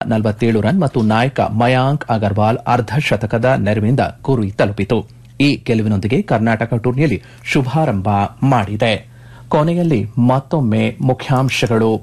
ನಲವತ್ತೇಳು ರನ್ ಮತ್ತು ನಾಯಕ ಮಯಾಂಕ್ ಅಗರ್ವಾಲ್ ಅರ್ಧ ಶತಕದ ನೆರವಿನಿಂದ ಗುರಿ ತಲುಪಿತು ಈ ಗೆಲುವಿನೊಂದಿಗೆ ಕರ್ನಾಟಕ ಟೂರ್ನಿಯಲ್ಲಿ ಶುಭಾರಂಭ ಮಾಡಿದೆ ಕೊನೆಯಲ್ಲಿ ಮತ್ತೊಮ್ಮೆ ಮುಖ್ಯಾಂಶಗಳು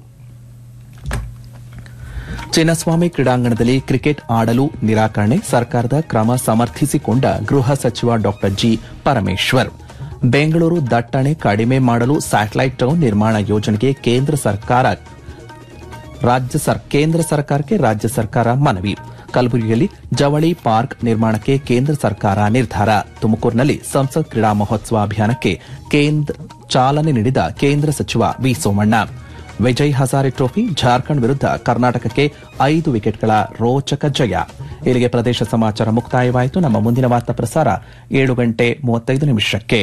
ಚಿನ್ನಸ್ವಾಮಿ ಕ್ರೀಡಾಂಗಣದಲ್ಲಿ ಕ್ರಿಕೆಟ್ ಆಡಲು ನಿರಾಕರಣೆ ಸರ್ಕಾರದ ಕ್ರಮ ಸಮರ್ಥಿಸಿಕೊಂಡ ಗೃಹ ಸಚಿವ ಡಾ ಜಿ ಪರಮೇಶ್ವರ್ ಬೆಂಗಳೂರು ದಟ್ಟಣೆ ಕಡಿಮೆ ಮಾಡಲು ಸ್ಯಾಟಲೈಟ್ ಟೌನ್ ನಿರ್ಮಾಣ ಯೋಜನೆಗೆ ಕೇಂದ್ರ ಸರ್ಕಾರ ರಾಜ್ಯ ಸರ್ ಕೇಂದ್ರ ಸರ್ಕಾರಕ್ಕೆ ರಾಜ್ಯ ಸರ್ಕಾರ ಮನವಿ ಕಲಬುರಗಿಯಲ್ಲಿ ಜವಳಿ ಪಾರ್ಕ್ ನಿರ್ಮಾಣಕ್ಕೆ ಕೇಂದ್ರ ಸರ್ಕಾರ ನಿರ್ಧಾರ ತುಮಕೂರಿನಲ್ಲಿ ಸಂಸತ್ ಕ್ರೀಡಾ ಮಹೋತ್ಸವ ಅಭಿಯಾನಕ್ಕೆ ಕೇಂದ್ರ ಚಾಲನೆ ನೀಡಿದ ಕೇಂದ್ರ ಸಚಿವ ವಿ ಸೋಮಣ್ಣ ವಿಜಯ್ ಹಜಾರೆ ಟ್ರೋಫಿ ಜಾರ್ಖಂಡ್ ವಿರುದ್ಧ ಕರ್ನಾಟಕಕ್ಕೆ ಐದು ವಿಕೆಟ್ಗಳ ರೋಚಕ ಜಯ ಇಲ್ಲಿಗೆ ಪ್ರದೇಶ ಸಮಾಚಾರ ಮುಕ್ತಾಯವಾಯಿತು ನಮ್ಮ ಮುಂದಿನ ವಾರ್ತಾ ಪ್ರಸಾರ ಏಳು ಗಂಟೆ ಮೂವತ್ತೈದು ನಿಮಿಷಕ್ಕೆ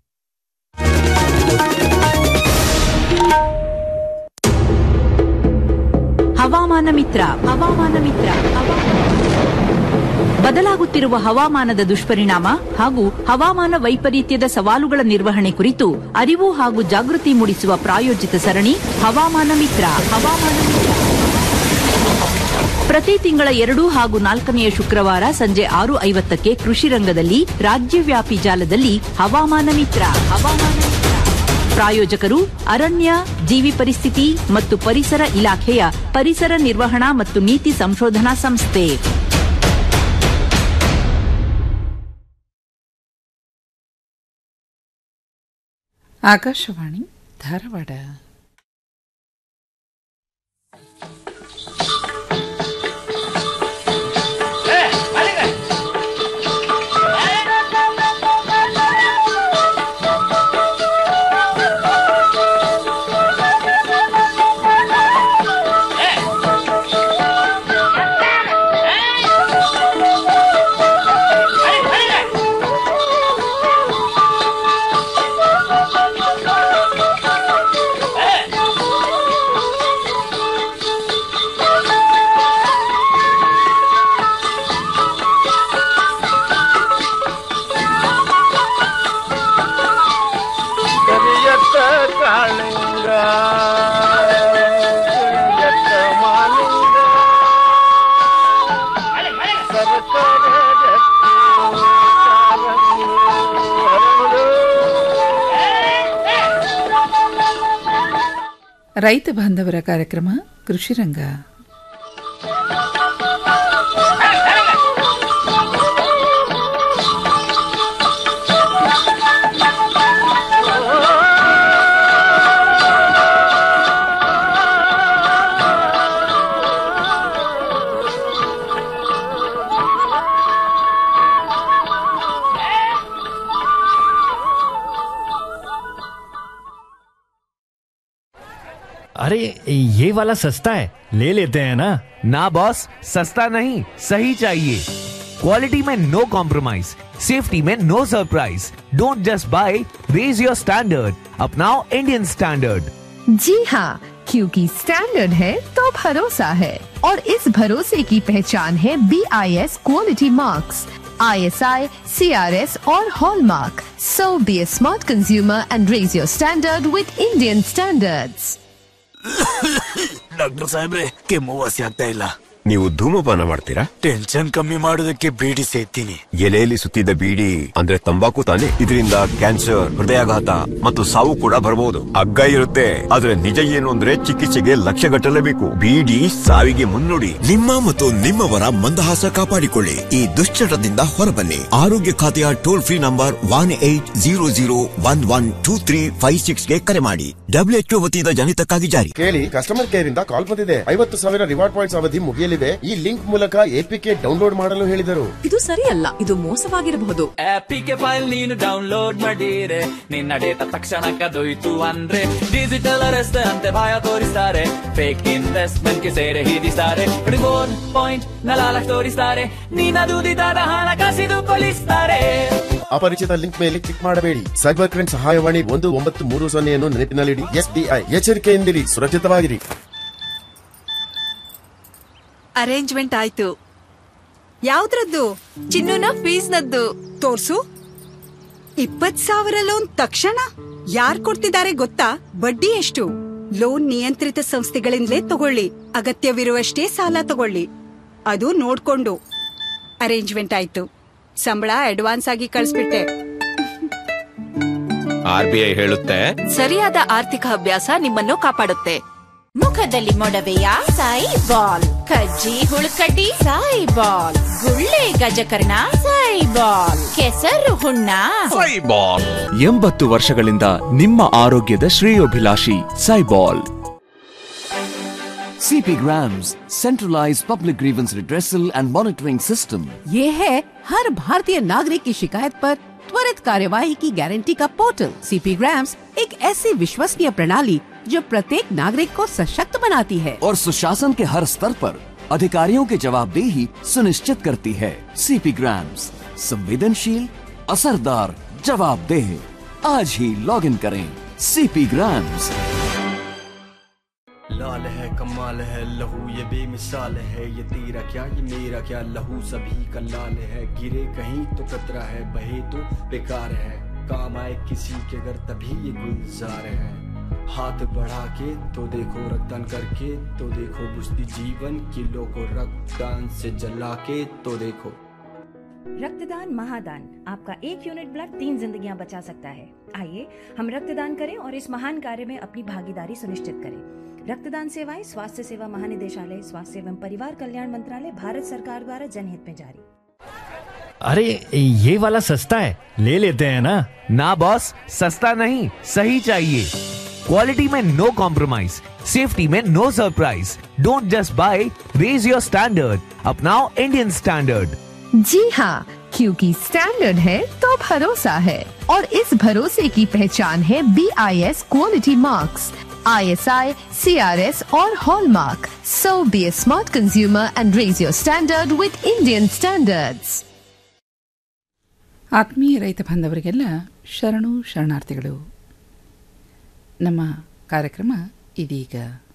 ಹವಾಮಾನ ಮಿತ್ರ ಹವಾಮಾನ ಮಿತ್ರ ಹವಾಮಾನ ಬದಲಾಗುತ್ತಿರುವ ಹವಾಮಾನದ ದುಷ್ಪರಿಣಾಮ ಹಾಗೂ ಹವಾಮಾನ ವೈಪರೀತ್ಯದ ಸವಾಲುಗಳ ನಿರ್ವಹಣೆ ಕುರಿತು ಅರಿವು ಹಾಗೂ ಜಾಗೃತಿ ಮೂಡಿಸುವ ಪ್ರಾಯೋಜಿತ ಸರಣಿ ಹವಾಮಾನ ಮಿತ್ರ ಹವಾಮಾನ ಮಿತ್ರ ಪ್ರತಿ ತಿಂಗಳ ಎರಡು ಹಾಗೂ ನಾಲ್ಕನೆಯ ಶುಕ್ರವಾರ ಸಂಜೆ ಆರು ಐವತ್ತಕ್ಕೆ ಕೃಷಿ ರಂಗದಲ್ಲಿ ರಾಜ್ಯವ್ಯಾಪಿ ಜಾಲದಲ್ಲಿ ಹವಾಮಾನ ಮಿತ್ರ ಹವಾಮಾನ ಮಿತ್ರ ಪ್ರಾಯೋಜಕರು ಅರಣ್ಯ ಜೀವಿ ಪರಿಸ್ಥಿತಿ ಮತ್ತು ಪರಿಸರ ಇಲಾಖೆಯ ಪರಿಸರ ನಿರ್ವಹಣಾ ಮತ್ತು ನೀತಿ ಸಂಶೋಧನಾ ಸಂಸ್ಥೆ ಆಕಾಶವಾಣಿ ಧಾರವಾಡ ಕರಿಯತ್ತ ಕಾಳಿಂಗ ಕರಿಯತ್ತ ಮಾಲಿಂಗ ಸರ್ಕಾರ ರೈತ ಬಾಂಧವರ ಕಾರ್ಯಕ್ರಮ ಕೃಷಿ ರಂಗ अरे ये वाला सस्ता है ले लेते हैं ना ना बॉस सस्ता नहीं सही चाहिए क्वालिटी में नो कॉम्प्रोमाइज सेफ्टी में no surprise don't just buy raise your standard अपनाओ इंडियन स्टैंडर्ड जी हाँ क्योंकि स्टैंडर्ड है तो भरोसा है और इस भरोसे की पहचान है B I S quality marks I S I C R S और hallmark so be a smart consumer and raise your standard with Indian standards doctor ಸಾಹೇಬ್ರೆ ಕೆಮ್ಮು ವಾಸಿ ಆಗ್ತಾ ಇಲ್ಲ ನೀವು ಧೂಮಪಾನ ಮಾಡ್ತೀರಾ ಟೆನ್ಷನ್ ಕಮ್ಮಿ ಮಾಡೋದಕ್ಕೆ ಬೀಡಿ ಸೇತೀನಿ ಎಲೆಯಲ್ಲಿ ಸುತ್ತಿದ ಬೀಡಿ ಅಂದ್ರೆ ತಂಬಾಕು ತಾನೆ ಇದರಿಂದ ಕ್ಯಾನ್ಸರ್ ಹೃದಯಾಘಾತ ಮತ್ತು ಸಾವು ಕೂಡ ಬರಬಹುದು ಅಗ್ಗ ಇರುತ್ತೆ ಆದ್ರೆ ನಿಜ ಏನು ಅಂದ್ರೆ ಚಿಕಿತ್ಸೆಗೆ ಲಕ್ಷ ಗಟ್ಟಲೇಬೇಕು ಬೀಡಿ ಸಾವಿಗೆ ಮುನ್ನುಡಿ ನಿಮ್ಮ ಮತ್ತು ನಿಮ್ಮವರ ಮಂದಹಾಸ ಕಾಪಾಡಿಕೊಳ್ಳಿ ಈ ದುಶ್ಚಟದಿಂದ ಹೊರಬನ್ನಿ ಆರೋಗ್ಯ ಖಾತೆಯ toll free number one eight zero zero one one two three five six ಗೆ ಕರೆ ಮಾಡಿ ಡಬ್ಲ್ಯೂಎಚ್ಒ ವತಿಯಿಂದ ಜನಿತಕ್ಕಾಗಿ ಜಾರಿ ಕೇಳಿ ಕಸ್ಟಮರ್ ಕೇರ್ ಇಂದ ಕಾಲ್ ಬಂದಿದೆ ಐವತ್ತು ಸಾವಿರ ರಿವಾರ್ಡ್ ಪಾಯಿಂಟ್ಸ್ ಅವಧಿ ಮುಗಿಯಲಿದೆ ಈ ಲಿಂಕ್ ಮೂಲಕ ಎಪಿಕೆ ಡೌನ್ಲೋಡ್ ಮಾಡಲು ಹೇಳಿದರು ಇದು ಸರಿಯಲ್ಲ ಇದು ಮೋಸವಾಗಿರಬಹುದು ಆಪಿಗೆ ಫೈಲ್ ನೀನು ಡೌನ್ಲೋಡ್ ಮಾಡಿರೆ ನಿನ್ನ ಡೇಟಾ ತಕ್ಷಣ ಕದೊಯ್ತು ಅಂದ್ರೆ ಡಿಜಿಟಲ್ ಅರೆಸ್ಟ್ ಅಂತೆ ಭಯ ತೋರಿಸ್ತಾರೆ ಫೇಕ್ ಇನ್ವೆಸ್ಟ್ಮೆಂಟ್ ಗೆ ಸೇರೆ ಹಿಡಿಸ್ತಾರೆ ರಿವೋರ್ಡ್ ಪಾಯಿಂಟ್ ನಲಾಲಕ್ ತೋರಿಸ್ತಾರೆ ನಿನ್ನ ದುಡಿದಾದ ಹಣ ಕಸಿದು ಕೊಲಿಸ್ತಾರೆ ಅಪರಿಚಿತ ಲಿಂಕ್ ಮೇಲೆ ಕ್ಲಿಕ್ ಮಾಡಬೇಡಿ ಸೈಬರ್ ಕ್ರೈಮ್ ಸಹಾಯವಾಣಿ ಒಂದು ಒಂಬತ್ತು ಮೂರು ಸೊನ್ನೆಯನ್ನು ನೆನಪಿನಲ್ಲಿಡಿ ಎಸ್ಬಿಐ ಎಚ್ಚರಿಕೆಯಿಂದಿರಿ ಸುರಕ್ಷಿತವಾಗಿರಿ ಅರೇಂಜ್ಮೆಂಟ್ ಆಯ್ತು ಯಾವ್ದ್ರದ್ದು ಚಿನ್ನುನ ಫೀಸ್ನದ್ದು ತೋರ್ಸು ಇಪ್ಪತ್ ಸಾವಿರ ಲೋನ್ ತಕ್ಷಣ ಯಾರ್ ಕೊಡ್ತಿದ್ದಾರೆ ಗೊತ್ತಾ ಬಡ್ಡಿ ಎಷ್ಟು ಲೋನ್ ನಿಯಂತ್ರಿತ ಸಂಸ್ಥೆಗಳಿಂದಲೇ ತಗೊಳ್ಳಿ ಅಗತ್ಯವಿರುವಷ್ಟೇ ಸಾಲ ತಗೊಳ್ಳಿ ಅದು ನೋಡ್ಕೊಂಡು ಅರೇಂಜ್ಮೆಂಟ್ ಆಯ್ತು ಸಂಬಳ ಅಡ್ವಾನ್ಸ್ ಆಗಿ ಕಳಿಸ್ಬಿಟ್ಟೆ ಆರ್ ಬಿ ಐ ಹೇಳುತ್ತೆ ಸರಿಯಾದ ಆರ್ಥಿಕ ಅಭ್ಯಾಸ ನಿಮ್ಮನ್ನು ಕಾಪಾಡುತ್ತೆ ಮುಖದಲ್ಲಿ ಮೊಡವೆಯ ಸಾಯಿ ಬಾಲ್ ಕಜ್ಜಿ ಹುಳುಕಡ್ಡಿ ಸಾಯಿ ಬಾಲ್ ಗುಳ್ಳೆ ಗಜಕರ್ಣ ಸಾಯಿ ಬಾಲ್ ಕೆಸರು ಹುಣ್ಣ ಎಂಬತ್ತು ವರ್ಷಗಳಿಂದ ನಿಮ್ಮ ಆರೋಗ್ಯದ ಶ್ರೇಯೋಭಿಲಾಷಿ ಸೈಬಾಲ್ CP Grams, centralized public grievance redressal and monitoring system. ये है हर भारतीय नागरिक की शिकायत पर त्वरित कार्यवाही की गारंटी का पोर्टल सीपी ग्राम्स एक ऐसी विश्वसनीय प्रणाली जो प्रत्येक नागरिक को सशक्त बनाती है और सुशासन के हर स्तर पर अधिकारियों की जवाबदेही सुनिश्चित करती है सीपी ग्राम्स संवेदनशील असरदार जवाबदेह आज ही लॉग इन करें सीपी ग्राम्स लाल है कमाल है लहू ये बेमिसाल है ये तेरा क्या ये मेरा क्या लहू सभी का लाल है गिरे कहीं तो कतरा है बहे तो बेकार है काम आए किसी के घर तभी ये गुलजार है हाथ बढ़ा के तो देखो रक्तदान करके तो देखो बुझती जीवन किलो को रक्तदान से जला के तो देखो रक्तदान महादान आपका एक यूनिट ब्लड तीन जिंदगियां बचा सकता है आइए हम रक्तदान करें और इस महान कार्य में अपनी भागीदारी सुनिश्चित करें रक्तदान सेवाएं स्वास्थ्य सेवा महानिदेशालय स्वास्थ्य एवं परिवार कल्याण मंत्रालय भारत सरकार द्वारा जनहित में जारी अरे ये वाला सस्ता है ले लेते हैं ना ना बॉस सस्ता नहीं सही चाहिए क्वालिटी में नो कॉम्प्रोमाइज सेफ्टी में no surprise don't just buy raise your standard अपनाओ इंडियन स्टैंडर्ड जी हाँ क्योंकि स्टैंडर्ड है तो भरोसा है और इस भरोसे की पहचान है B I S quality marks I S I C R S और hallmark so be a smart consumer and raise your standard with Indian standards ಆತ್ಮೀಯ ರೈತ ಬಾಂಧವರಿಗೆಲ್ಲ ಶರಣು ಶರಣಾರ್ಥಿಗಳು ನಮ್ಮ ಕಾರ್ಯಕ್ರಮ ಇದೀಗ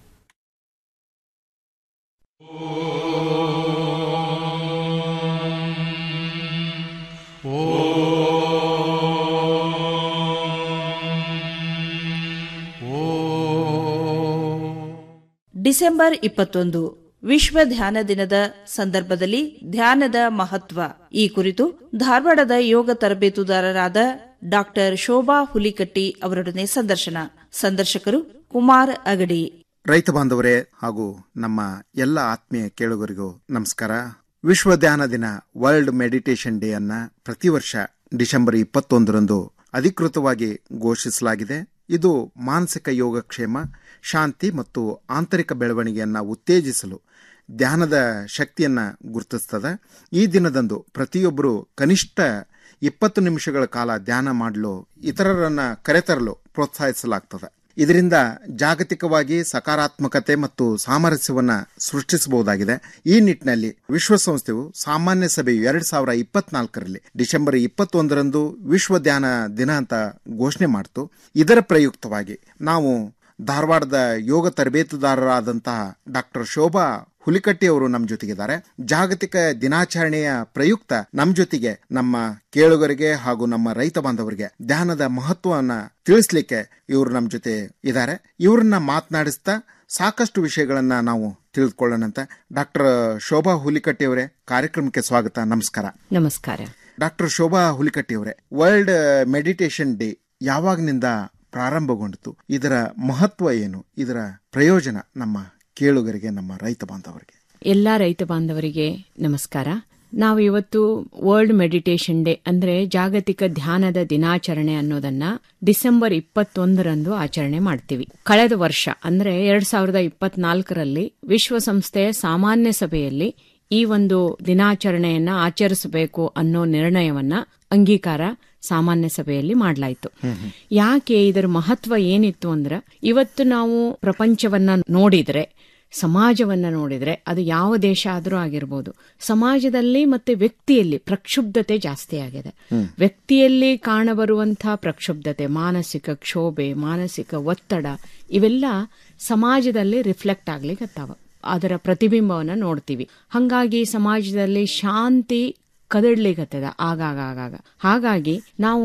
ಡಿಸೆಂಬರ್ ಇಪ್ಪತ್ತೊಂದು ವಿಶ್ವ ಧ್ಯಾನ ದಿನದ ಸಂದರ್ಭದಲ್ಲಿ ಧ್ಯಾನದ ಮಹತ್ವ ಈ ಕುರಿತು ಧಾರವಾಡದ ಯೋಗ ತರಬೇತುದಾರರಾದ ಡಾಕ್ಟರ್ ಶೋಭಾ ಹುಲಿಕಟ್ಟಿ ಅವರೊಡನೆ ಸಂದರ್ಶನ ಸಂದರ್ಶಕರು ಕುಮಾರ್ ಅಗಡಿ ರೈತ ಬಾಂಧವರೇ ಹಾಗೂ ನಮ್ಮ ಎಲ್ಲ ಆತ್ಮೀಯ ಕೇಳುಗರಿಗೂ ನಮಸ್ಕಾರ ವಿಶ್ವ ಧ್ಯಾನ ದಿನ ವರ್ಲ್ಡ್ ಮೆಡಿಟೇಷನ್ ಡೇ ಅನ್ನ ಪ್ರತಿ ವರ್ಷ ಡಿಸೆಂಬರ್ ಇಪ್ಪತ್ತೊಂದರಂದು ಅಧಿಕೃತವಾಗಿ ಘೋಷಿಸಲಾಗಿದೆ ಇದು ಮಾನಸಿಕ ಯೋಗಕ್ಷೇಮ ಶಾಂತಿ ಮತ್ತು ಆಂತರಿಕ ಬೆಳವಣಿಗೆಯನ್ನ ಉತ್ತೇಜಿಸಲು ಧ್ಯಾನದ ಶಕ್ತಿಯನ್ನ ಗುರುತಿಸ್ತದೆ ಈ ದಿನದಂದು ಪ್ರತಿಯೊಬ್ಬರು ಕನಿಷ್ಠ ಇಪ್ಪತ್ತು ನಿಮಿಷಗಳ ಕಾಲ ಧ್ಯಾನ ಮಾಡಲು ಇತರರನ್ನ ಕರೆತರಲು ಪ್ರೋತ್ಸಾಹಿಸಲಾಗ್ತದೆ ಇದರಿಂದ ಜಾಗತಿಕವಾಗಿ ಸಕಾರಾತ್ಮಕತೆ ಮತ್ತು ಸಾಮರಸ್ಯವನ್ನ ಸೃಷ್ಟಿಸಬಹುದಾಗಿದೆ ಈ ನಿಟ್ಟಿನಲ್ಲಿ ವಿಶ್ವಸಂಸ್ಥೆಯು ಸಾಮಾನ್ಯ ಸಭೆಯು ಎರಡ್ ಸಾವಿರ ಇಪ್ಪತ್ನಾಲ್ಕರಲ್ಲಿ ಡಿಸೆಂಬರ್ ಇಪ್ಪತ್ತೊಂದರಂದು ವಿಶ್ವ ಧ್ಯಾನ ದಿನ ಅಂತ ಘೋಷಣೆ ಮಾಡಿತು ಇದರ ಪ್ರಯುಕ್ತವಾಗಿ ನಾವು ಧಾರವಾಡದ ಯೋಗ ತರಬೇತುದಾರರಾದಂತಹ ಡಾಕ್ಟರ್ ಶೋಭಾ ಹುಲಿಕಟ್ಟಿ ಅವರು ನಮ್ಮ ಜೊತೆಗಿದ್ದಾರೆ ಜಾಗತಿಕ ದಿನಾಚರಣೆಯ ಪ್ರಯುಕ್ತ ನಮ್ಮ ಜೊತೆಗೆ ನಮ್ಮ ಕೇಳುಗರಿಗೆ ಹಾಗೂ ನಮ್ಮ ರೈತ ಬಾಂಧವರಿಗೆ ಧ್ಯಾನದ ಮಹತ್ವವನ್ನ ತಿಳಿಸ್ಲಿಕ್ಕೆ ಇವರು ನಮ್ಮ ಜೊತೆ ಇದ್ದಾರೆ ಇವ್ರನ್ನ ಮಾತನಾಡಿಸ್ತಾ ಸಾಕಷ್ಟು ವಿಷಯಗಳನ್ನ ನಾವು ತಿಳಿದುಕೊಳ್ಳೋಣಂತ ಡಾಕ್ಟರ್ ಶೋಭಾ ಹುಲಿಕಟ್ಟಿ ಅವರೇ ಕಾರ್ಯಕ್ರಮಕ್ಕೆ ಸ್ವಾಗತ ನಮಸ್ಕಾರ ನಮಸ್ಕಾರ ಡಾಕ್ಟರ್ ಶೋಭಾ ಹುಲಿಕಟ್ಟಿ ಅವರೇ ವರ್ಲ್ಡ್ ಮೆಡಿಟೇಷನ್ ಡೇ ಯಾವಾಗ್ನಿಂದ ಪ್ರಾರಂಭಗೊಂಡಿತು ಇದರ ಮಹತ್ವ ಏನು ಇದರ ಪ್ರಯೋಜನ ನಮ್ಮ ಕೇಳುಗರಿಗೆ ನಮ್ಮ ರೈತ ಬಾಂಧವರಿಗೆ ಎಲ್ಲ ರೈತ ಬಾಂಧವರಿಗೆ ನಮಸ್ಕಾರ ನಾವು ಇವತ್ತು ವರ್ಲ್ಡ್ ಮೆಡಿಟೇಷನ್ ಡೇ ಅಂದ್ರೆ ಜಾಗತಿಕ ಧ್ಯಾನದ ದಿನಾಚರಣೆ ಅನ್ನೋದನ್ನ ಡಿಸೆಂಬರ್ ಇಪ್ಪತ್ತೊಂದರಂದು ಆಚರಣೆ ಮಾಡ್ತೀವಿ ಕಳೆದ ವರ್ಷ ಅಂದ್ರೆ ಎರಡ್ ಸಾವಿರದ ಇಪ್ಪತ್ನಾಲ್ಕರಲ್ಲಿ ವಿಶ್ವಸಂಸ್ಥೆಯ ಸಾಮಾನ್ಯ ಸಭೆಯಲ್ಲಿ ಈ ಒಂದು ದಿನಾಚರಣೆಯನ್ನ ಆಚರಿಸಬೇಕು ಅನ್ನೋ ನಿರ್ಣಯವನ್ನ ಅಂಗೀಕಾರ ಸಾಮಾನ್ಯ ಸಭೆಯಲ್ಲಿ ಮಾಡಲಾಯಿತು ಯಾಕೆ ಇದರ ಮಹತ್ವ ಏನಿತ್ತು ಅಂದ್ರೆ ಇವತ್ತು ನಾವು ಪ್ರಪಂಚವನ್ನ ನೋಡಿದ್ರೆ ಸಮಾಜವನ್ನ ನೋಡಿದ್ರೆ ಅದು ಯಾವ ದೇಶ ಆದರೂ ಆಗಿರ್ಬೋದು ಸಮಾಜದಲ್ಲಿ ಮತ್ತೆ ವ್ಯಕ್ತಿಯಲ್ಲಿ ಪ್ರಕ್ಷುಬ್ಧತೆ ಜಾಸ್ತಿ ಆಗಿದೆ ವ್ಯಕ್ತಿಯಲ್ಲಿ ಕಾಣಬರುವಂತಹ ಪ್ರಕ್ಷುಬ್ಧತೆ ಮಾನಸಿಕ ಕ್ಷೋಭೆ ಮಾನಸಿಕ ಒತ್ತಡ ಇವೆಲ್ಲ ಸಮಾಜದಲ್ಲಿ ರಿಫ್ಲೆಕ್ಟ್ ಆಗ್ಲಿಕ್ಕತ್ತಾವ ಅದರ ಪ್ರತಿಬಿಂಬವನ್ನ ನೋಡ್ತೀವಿ ಹಂಗಾಗಿ ಸಮಾಜದಲ್ಲಿ ಶಾಂತಿ ಕದಡ್ಲಿಕತ್ತದ ಆಗಾಗ ಆಗಾಗ ಹಾಗಾಗಿ ನಾವು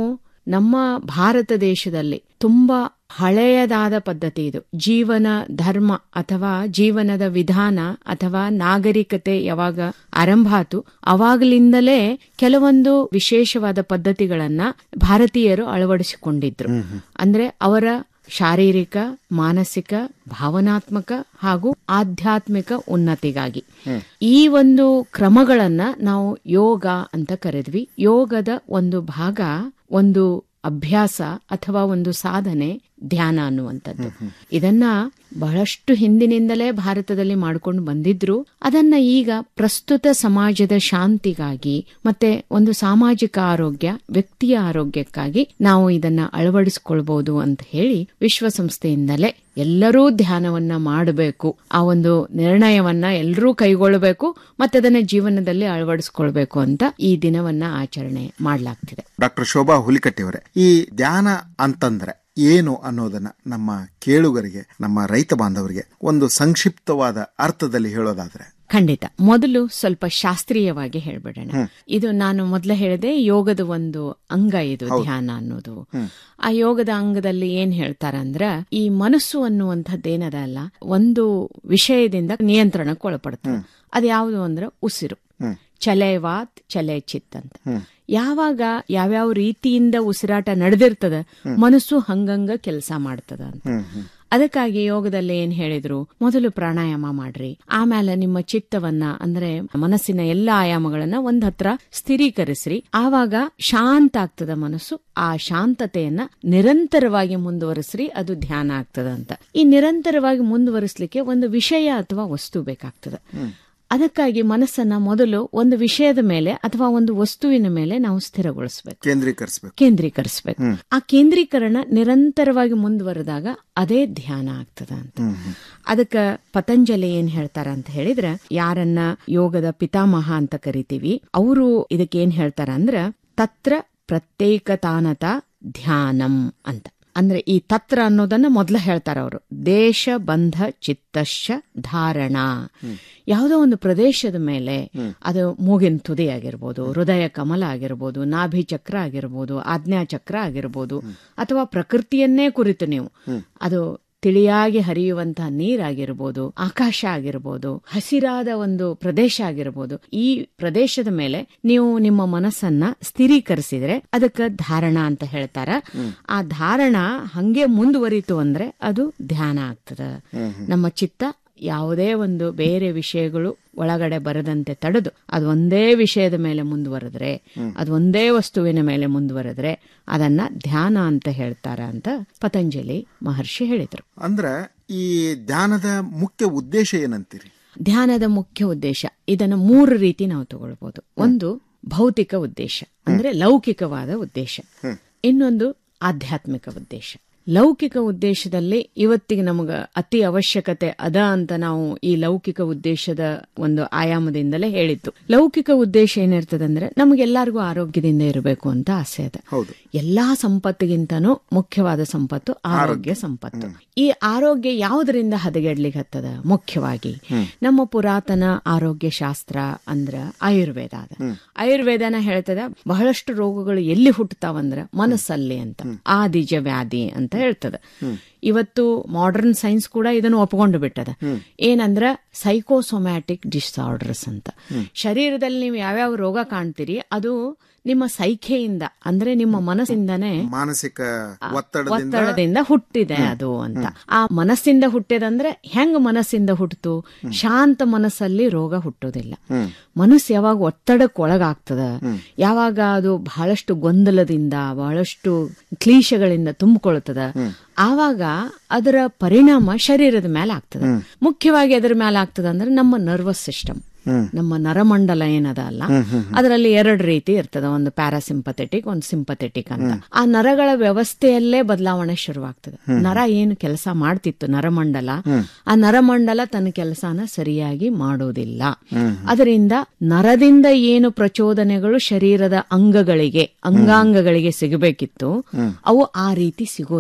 ನಮ್ಮ ಭಾರತ ದೇಶದಲ್ಲಿ ತುಂಬಾ ಹಳೆಯದಾದ ಪದ್ಧತಿ ಇದು ಜೀವನ ಧರ್ಮ ಅಥವಾ ಜೀವನದ ವಿಧಾನ ಅಥವಾ ನಾಗರಿಕತೆ ಯಾವಾಗ ಆರಂಭ ಆತು ಅವಾಗಲಿಂದಲೇ ಕೆಲವೊಂದು ವಿಶೇಷವಾದ ಪದ್ಧತಿಗಳನ್ನ ಭಾರತೀಯರು ಅಳವಡಿಸಿಕೊಂಡಿದ್ರು ಅಂದ್ರೆ ಅವರ ಶಾರೀರಿಕ ಮಾನಸಿಕ ಭಾವನಾತ್ಮಕ ಹಾಗೂ ಆಧ್ಯಾತ್ಮಿಕ ಉನ್ನತಿಗಾಗಿ ಈ ಒಂದು ಕ್ರಮಗಳನ್ನ ನಾವು ಯೋಗ ಅಂತ ಕರೆದ್ವಿ ಯೋಗದ ಒಂದು ಭಾಗ ಒಂದು ಅಭ್ಯಾಸ ಅಥವಾ ಒಂದು ಸಾಧನೆ ಧ್ಯಾನ ಅನ್ನುವಂಥದ್ದು ಇದನ್ನ ಬಹಳಷ್ಟು ಹಿಂದಿನಿಂದಲೇ ಭಾರತದಲ್ಲಿ ಮಾಡ್ಕೊಂಡು ಬಂದಿದ್ರು ಅದನ್ನ ಈಗ ಪ್ರಸ್ತುತ ಸಮಾಜದ ಶಾಂತಿಗಾಗಿ ಮತ್ತೆ ಒಂದು ಸಾಮಾಜಿಕ ಆರೋಗ್ಯ ವ್ಯಕ್ತಿಯ ಆರೋಗ್ಯಕ್ಕಾಗಿ ನಾವು ಇದನ್ನ ಅಳವಡಿಸಿಕೊಳ್ಬಹುದು ಅಂತ ಹೇಳಿ ವಿಶ್ವಸಂಸ್ಥೆಯಿಂದಲೇ ಎಲ್ಲರೂ ಧ್ಯಾನವನ್ನ ಮಾಡಬೇಕು ಆ ಒಂದು ನಿರ್ಣಯವನ್ನ ಎಲ್ಲರೂ ಕೈಗೊಳ್ಳಬೇಕು ಮತ್ತೆ ಅದನ್ನ ಜೀವನದಲ್ಲಿ ಅಳವಡಿಸ್ಕೊಳ್ಬೇಕು ಅಂತ ಈ ದಿನವನ್ನ ಆಚರಣೆ ಮಾಡಲಾಗ್ತಿದೆ ಡಾಕ್ಟರ್ ಶೋಭಾ ಹುಲಿಕಟ್ಟಿಯವರೇ ಈ ಧ್ಯಾನ ಅಂತಂದ್ರೆ ಏನು ಅನ್ನೋದನ್ನ ನಮ್ಮ ಕೇಳುಗರಿಗೆ ನಮ್ಮ ರೈತ ಬಾಂಧವರಿಗೆ ಒಂದು ಸಂಕ್ಷಿಪ್ತವಾದ ಅರ್ಥದಲ್ಲಿ ಹೇಳೋದಾದ್ರೆ ಖಂಡಿತ ಮೊದಲು ಸ್ವಲ್ಪ ಶಾಸ್ತ್ರೀಯವಾಗಿ ಹೇಳ್ಬಿಡೋಣ ಇದು ನಾನು ಮೊದಲೇ ಹೇಳಿದೆ ಯೋಗದ ಒಂದು ಅಂಗ ಇದು ಧ್ಯಾನ ಅನ್ನೋದು ಆ ಯೋಗದ ಅಂಗದಲ್ಲಿ ಏನ್ ಹೇಳ್ತಾರಂದ್ರ ಈ ಮನಸ್ಸು ಅನ್ನುವಂಥದ್ದೇನದ ಅಲ್ಲ ಒಂದು ವಿಷಯದಿಂದ ನಿಯಂತ್ರಣಕ್ಕೆ ಒಳಪಡ್ತದೆ ಅದ್ಯಾವುದು ಅಂದ್ರೆ ಉಸಿರು ಚಲೆ ವಾತ್ ಚಲೆ ಚಿತ್ ಅಂತ ಯಾವಾಗ ಯಾವ್ಯಾವ ರೀತಿಯಿಂದ ಉಸಿರಾಟ ನಡೆದಿರ್ತದ ಮನಸ್ಸು ಹಂಗಂಗ ಕೆಲಸ ಮಾಡ್ತದ ಅಂತ ಅದಕ್ಕಾಗಿ ಯೋಗದಲ್ಲಿ ಏನ್ ಹೇಳಿದ್ರು ಮೊದಲು ಪ್ರಾಣಾಯಾಮ ಮಾಡ್ರಿ ಆಮೇಲೆ ನಿಮ್ಮ ಚಿತ್ತವನ್ನ ಅಂದ್ರೆ ಮನಸ್ಸಿನ ಎಲ್ಲ ಆಯಾಮಗಳನ್ನ ಒಂದ್ ಹತ್ರ ಸ್ಥಿರೀಕರಿಸ್ರಿ ಆವಾಗ ಶಾಂತ ಆಗ್ತದ ಮನಸ್ಸು ಆ ಶಾಂತತೆಯನ್ನ ನಿರಂತರವಾಗಿ ಮುಂದುವರಿಸ್ರಿ ಅದು ಧ್ಯಾನ ಆಗ್ತದ ಅಂತ ಈ ನಿರಂತರವಾಗಿ ಮುಂದುವರಿಸ್ಲಿಕ್ಕೆ ಒಂದು ವಿಷಯ ಅಥವಾ ವಸ್ತು ಬೇಕಾಗ್ತದ ಅದಕ್ಕಾಗಿ ಮನಸ್ಸನ್ನ ಮೊದಲು ಒಂದು ವಿಷಯದ ಮೇಲೆ ಅಥವಾ ಒಂದು ವಸ್ತುವಿನ ಮೇಲೆ ನಾವು ಸ್ಥಿರಗೊಳಿಸಬೇಕು ಕೇಂದ್ರೀಕರಿಸಬೇಕು ಕೇಂದ್ರೀಕರಿಸಬೇಕು ಆ ಕೇಂದ್ರೀಕರಣ ನಿರಂತರವಾಗಿ ಮುಂದುವರೆದಾಗ ಅದೇ ಧ್ಯಾನ ಆಗ್ತದ ಅಂತ ಅದಕ್ಕ ಪತಂಜಲಿ ಏನ್ ಹೇಳ್ತಾರ ಅಂತ ಹೇಳಿದ್ರೆ ಯಾರನ್ನ ಯೋಗದ ಪಿತಾಮಹ ಅಂತ ಕರಿತೀವಿ ಅವರು ಇದಕ್ಕೆ ಏನ್ ಹೇಳ್ತಾರ ಅಂದ್ರ ತತ್ರ ಪ್ರತ್ಯೇಕತಾನತ ಧ್ಯಾನಂ ಅಂತ ಅಂದ್ರೆ ಈ ತತ್ರ ಅನ್ನೋದನ್ನ ಮೊದಲ ಹೇಳ್ತಾರ ಅವರು ದೇಶ ಬಂಧ ಚಿತ್ತಶ್ಚ ಧಾರಣ ಯಾವುದೋ ಒಂದು ಪ್ರದೇಶದ ಮೇಲೆ ಅದು ಮೂಗಿನ ತುದಿ ಆಗಿರ್ಬೋದು ಹೃದಯ ಕಮಲ ಆಗಿರ್ಬೋದು ನಾಭಿ ಚಕ್ರ ಆಗಿರ್ಬೋದು ಆಜ್ಞಾ ಚಕ್ರ ಆಗಿರ್ಬೋದು ಅಥವಾ ಪ್ರಕೃತಿಯನ್ನೇ ಕುರಿತು ನೀವು ಅದು ತಿಳಿಯಾಗಿ ಹರಿಯುವಂತಹ ನೀರಾಗಿರ್ಬೋದು ಆಕಾಶ ಆಗಿರ್ಬೋದು ಹಸಿರಾದ ಒಂದು ಪ್ರದೇಶ ಆಗಿರ್ಬೋದು ಈ ಪ್ರದೇಶದ ಮೇಲೆ ನೀವು ನಿಮ್ಮ ಮನಸ್ಸನ್ನ ಸ್ಥಿರೀಕರಿಸಿದ್ರೆ ಅದಕ್ಕೆ ಧಾರಣ ಅಂತ ಹೇಳ್ತಾರ ಆ ಧಾರಣ ಹಂಗೆ ಮುಂದುವರಿತು ಅಂದ್ರೆ ಅದು ಧ್ಯಾನ ಆಗ್ತದ ನಮ್ಮ ಚಿತ್ತ ಯಾವುದೇ ಒಂದು ಬೇರೆ ವಿಷಯಗಳು ಒಳಗಡೆ ಬರದಂತೆ ತಡೆದು ಅದು ಒಂದೇ ವಿಷಯದ ಮೇಲೆ ಮುಂದುವರೆದ್ರೆ ಅದು ಒಂದೇ ವಸ್ತುವಿನ ಮೇಲೆ ಮುಂದುವರೆದ್ರೆ ಅದನ್ನ ಧ್ಯಾನ ಅಂತ ಹೇಳ್ತಾರ ಅಂತ ಪತಂಜಲಿ ಮಹರ್ಷಿ ಹೇಳಿದರು ಅಂದ್ರೆ ಈ ಧ್ಯಾನದ ಮುಖ್ಯ ಉದ್ದೇಶ ಏನಂತೀರಿ ಧ್ಯಾನದ ಮುಖ್ಯ ಉದ್ದೇಶ ಇದನ್ನು ಮೂರು ರೀತಿ ನಾವು ತಗೊಳ್ಬಹುದು ಒಂದು ಭೌತಿಕ ಉದ್ದೇಶ ಅಂದ್ರೆ ಲೌಕಿಕವಾದ ಉದ್ದೇಶ ಇನ್ನೊಂದು ಆಧ್ಯಾತ್ಮಿಕ ಉದ್ದೇಶ ಲೌಕಿಕ ಉದ್ದೇಶದಲ್ಲಿ ಇವತ್ತಿಗೆ ನಮಗ ಅತಿ ಅವಶ್ಯಕತೆ ಅದ ಅಂತ ನಾವು ಈ ಲೌಕಿಕ ಉದ್ದೇಶದ ಒಂದು ಆಯಾಮದಿಂದಲೇ ಹೇಳಿದ್ದು ಲೌಕಿಕ ಉದ್ದೇಶ ಏನಿರ್ತದೆ ಅಂದ್ರೆ ನಮಗೆಲ್ಲರಿಗೂ ಆರೋಗ್ಯದಿಂದ ಇರಬೇಕು ಅಂತ ಆಸೆ ಅದ ಹೌದು ಎಲ್ಲಾ ಸಂಪತ್ತಿಗಿಂತನೂ ಮುಖ್ಯವಾದ ಸಂಪತ್ತು ಆರೋಗ್ಯ ಸಂಪತ್ತು ಈ ಆರೋಗ್ಯ ಯಾವುದರಿಂದ ಹದಗೆಡ್ಲಿಕ್ಕೆ ಹತ್ತದ ಮುಖ್ಯವಾಗಿ ನಮ್ಮ ಪುರಾತನ ಆರೋಗ್ಯ ಶಾಸ್ತ್ರ ಅಂದ್ರ ಆಯುರ್ವೇದ ಅದ ಆಯುರ್ವೇದನ ಹೇಳ್ತದ ಬಹಳಷ್ಟು ರೋಗಗಳು ಎಲ್ಲಿ ಹುಟ್ಟತಾವಂದ್ರ ಮನಸ್ಸಲ್ಲಿ ಅಂತ ಆದಿಜ ವ್ಯಾಧಿ ಅಂತ ಹೇಳ್ತದ ಇವತ್ತು ಮಾಡರ್ನ್ ಸೈನ್ಸ್ ಕೂಡ ಇದನ್ನು ಒಪ್ಕೊಂಡು ಬಿಟ್ಟದ ಏನಂದ್ರ ಸೈಕೋಸೊಮ್ಯಾಟಿಕ್ ಡಿಸಾರ್ಡರ್ಸ್ ಅಂತ ಶರೀರದಲ್ಲಿ ನೀವು ಯಾವ್ಯಾವ ರೋಗ ಕಾಣ್ತೀರಿ ಅದು ನಿಮ್ಮ ಸೈಖೆಯಿಂದ ಅಂದ್ರೆ ನಿಮ್ಮ ಮನಸ್ಸಿಂದನೇ ಮಾನಸಿಕ ಒತ್ತಡದಿಂದ ಒತ್ತಡದಿಂದ ಹುಟ್ಟಿದೆ ಅದು ಅಂತ ಆ ಮನಸ್ಸಿಂದ ಹುಟ್ಟಿದಂದ್ರೆ ಹೆಂಗ್ ಮನಸ್ಸಿಂದ ಹುಟ್ಟಿತು ಶಾಂತ ಮನಸ್ಸಲ್ಲಿ ರೋಗ ಹುಟ್ಟೋದಿಲ್ಲ ಮನಸ್ಸು ಯಾವಾಗ ಒತ್ತಡಕ್ಕೆ ಒಳಗಾಗ್ತದ ಯಾವಾಗ ಅದು ಬಹಳಷ್ಟು ಗೊಂದಲದಿಂದ ಬಹಳಷ್ಟು ಕ್ಲೀಶಗಳಿಂದ ತುಂಬಿಕೊಳ್ತದ ಆವಾಗ ಅದರ ಪರಿಣಾಮ ಶರೀರದ ಮೇಲೆ ಆಗ್ತದ ಮುಖ್ಯವಾಗಿ ಅದರ ಮೇಲೆ ಆಗ್ತದ ಅಂದ್ರೆ ನಮ್ಮ ನರ್ವಸ್ ಸಿಸ್ಟಮ್ ನಮ್ಮ ನರಮಂಡಲ ಏನದ ಅಲ್ಲ ಅದರಲ್ಲಿ ಎರಡು ರೀತಿ ಇರ್ತದ ಒಂದು ಪ್ಯಾರಾಸಿಂಪಥೆಟಿಕ್ ಒಂದು ಸಿಂಪಥೆಟಿಕ್ ಅಂತ ಆ ನರಗಳ ವ್ಯವಸ್ಥೆಯಲ್ಲೇ ಬದಲಾವಣೆ ಶುರುವಾಗ್ತದೆ ನರ ಏನು ಕೆಲಸ ಮಾಡ್ತಿತ್ತು ನರಮಂಡಲ ಆ ನರಮಂಡಲ ತನ್ನ ಕೆಲಸನ ಸರಿಯಾಗಿ ಮಾಡೋದಿಲ್ಲ ಅದರಿಂದ ನರದಿಂದ ಏನು ಪ್ರಚೋದನೆಗಳು ಶರೀರದ ಅಂಗಗಳಿಗೆ ಅಂಗಾಂಗಗಳಿಗೆ ಸಿಗಬೇಕಿತ್ತು ಅವು ಆ ರೀತಿ ಸಿಗೋದಿಲ್ಲ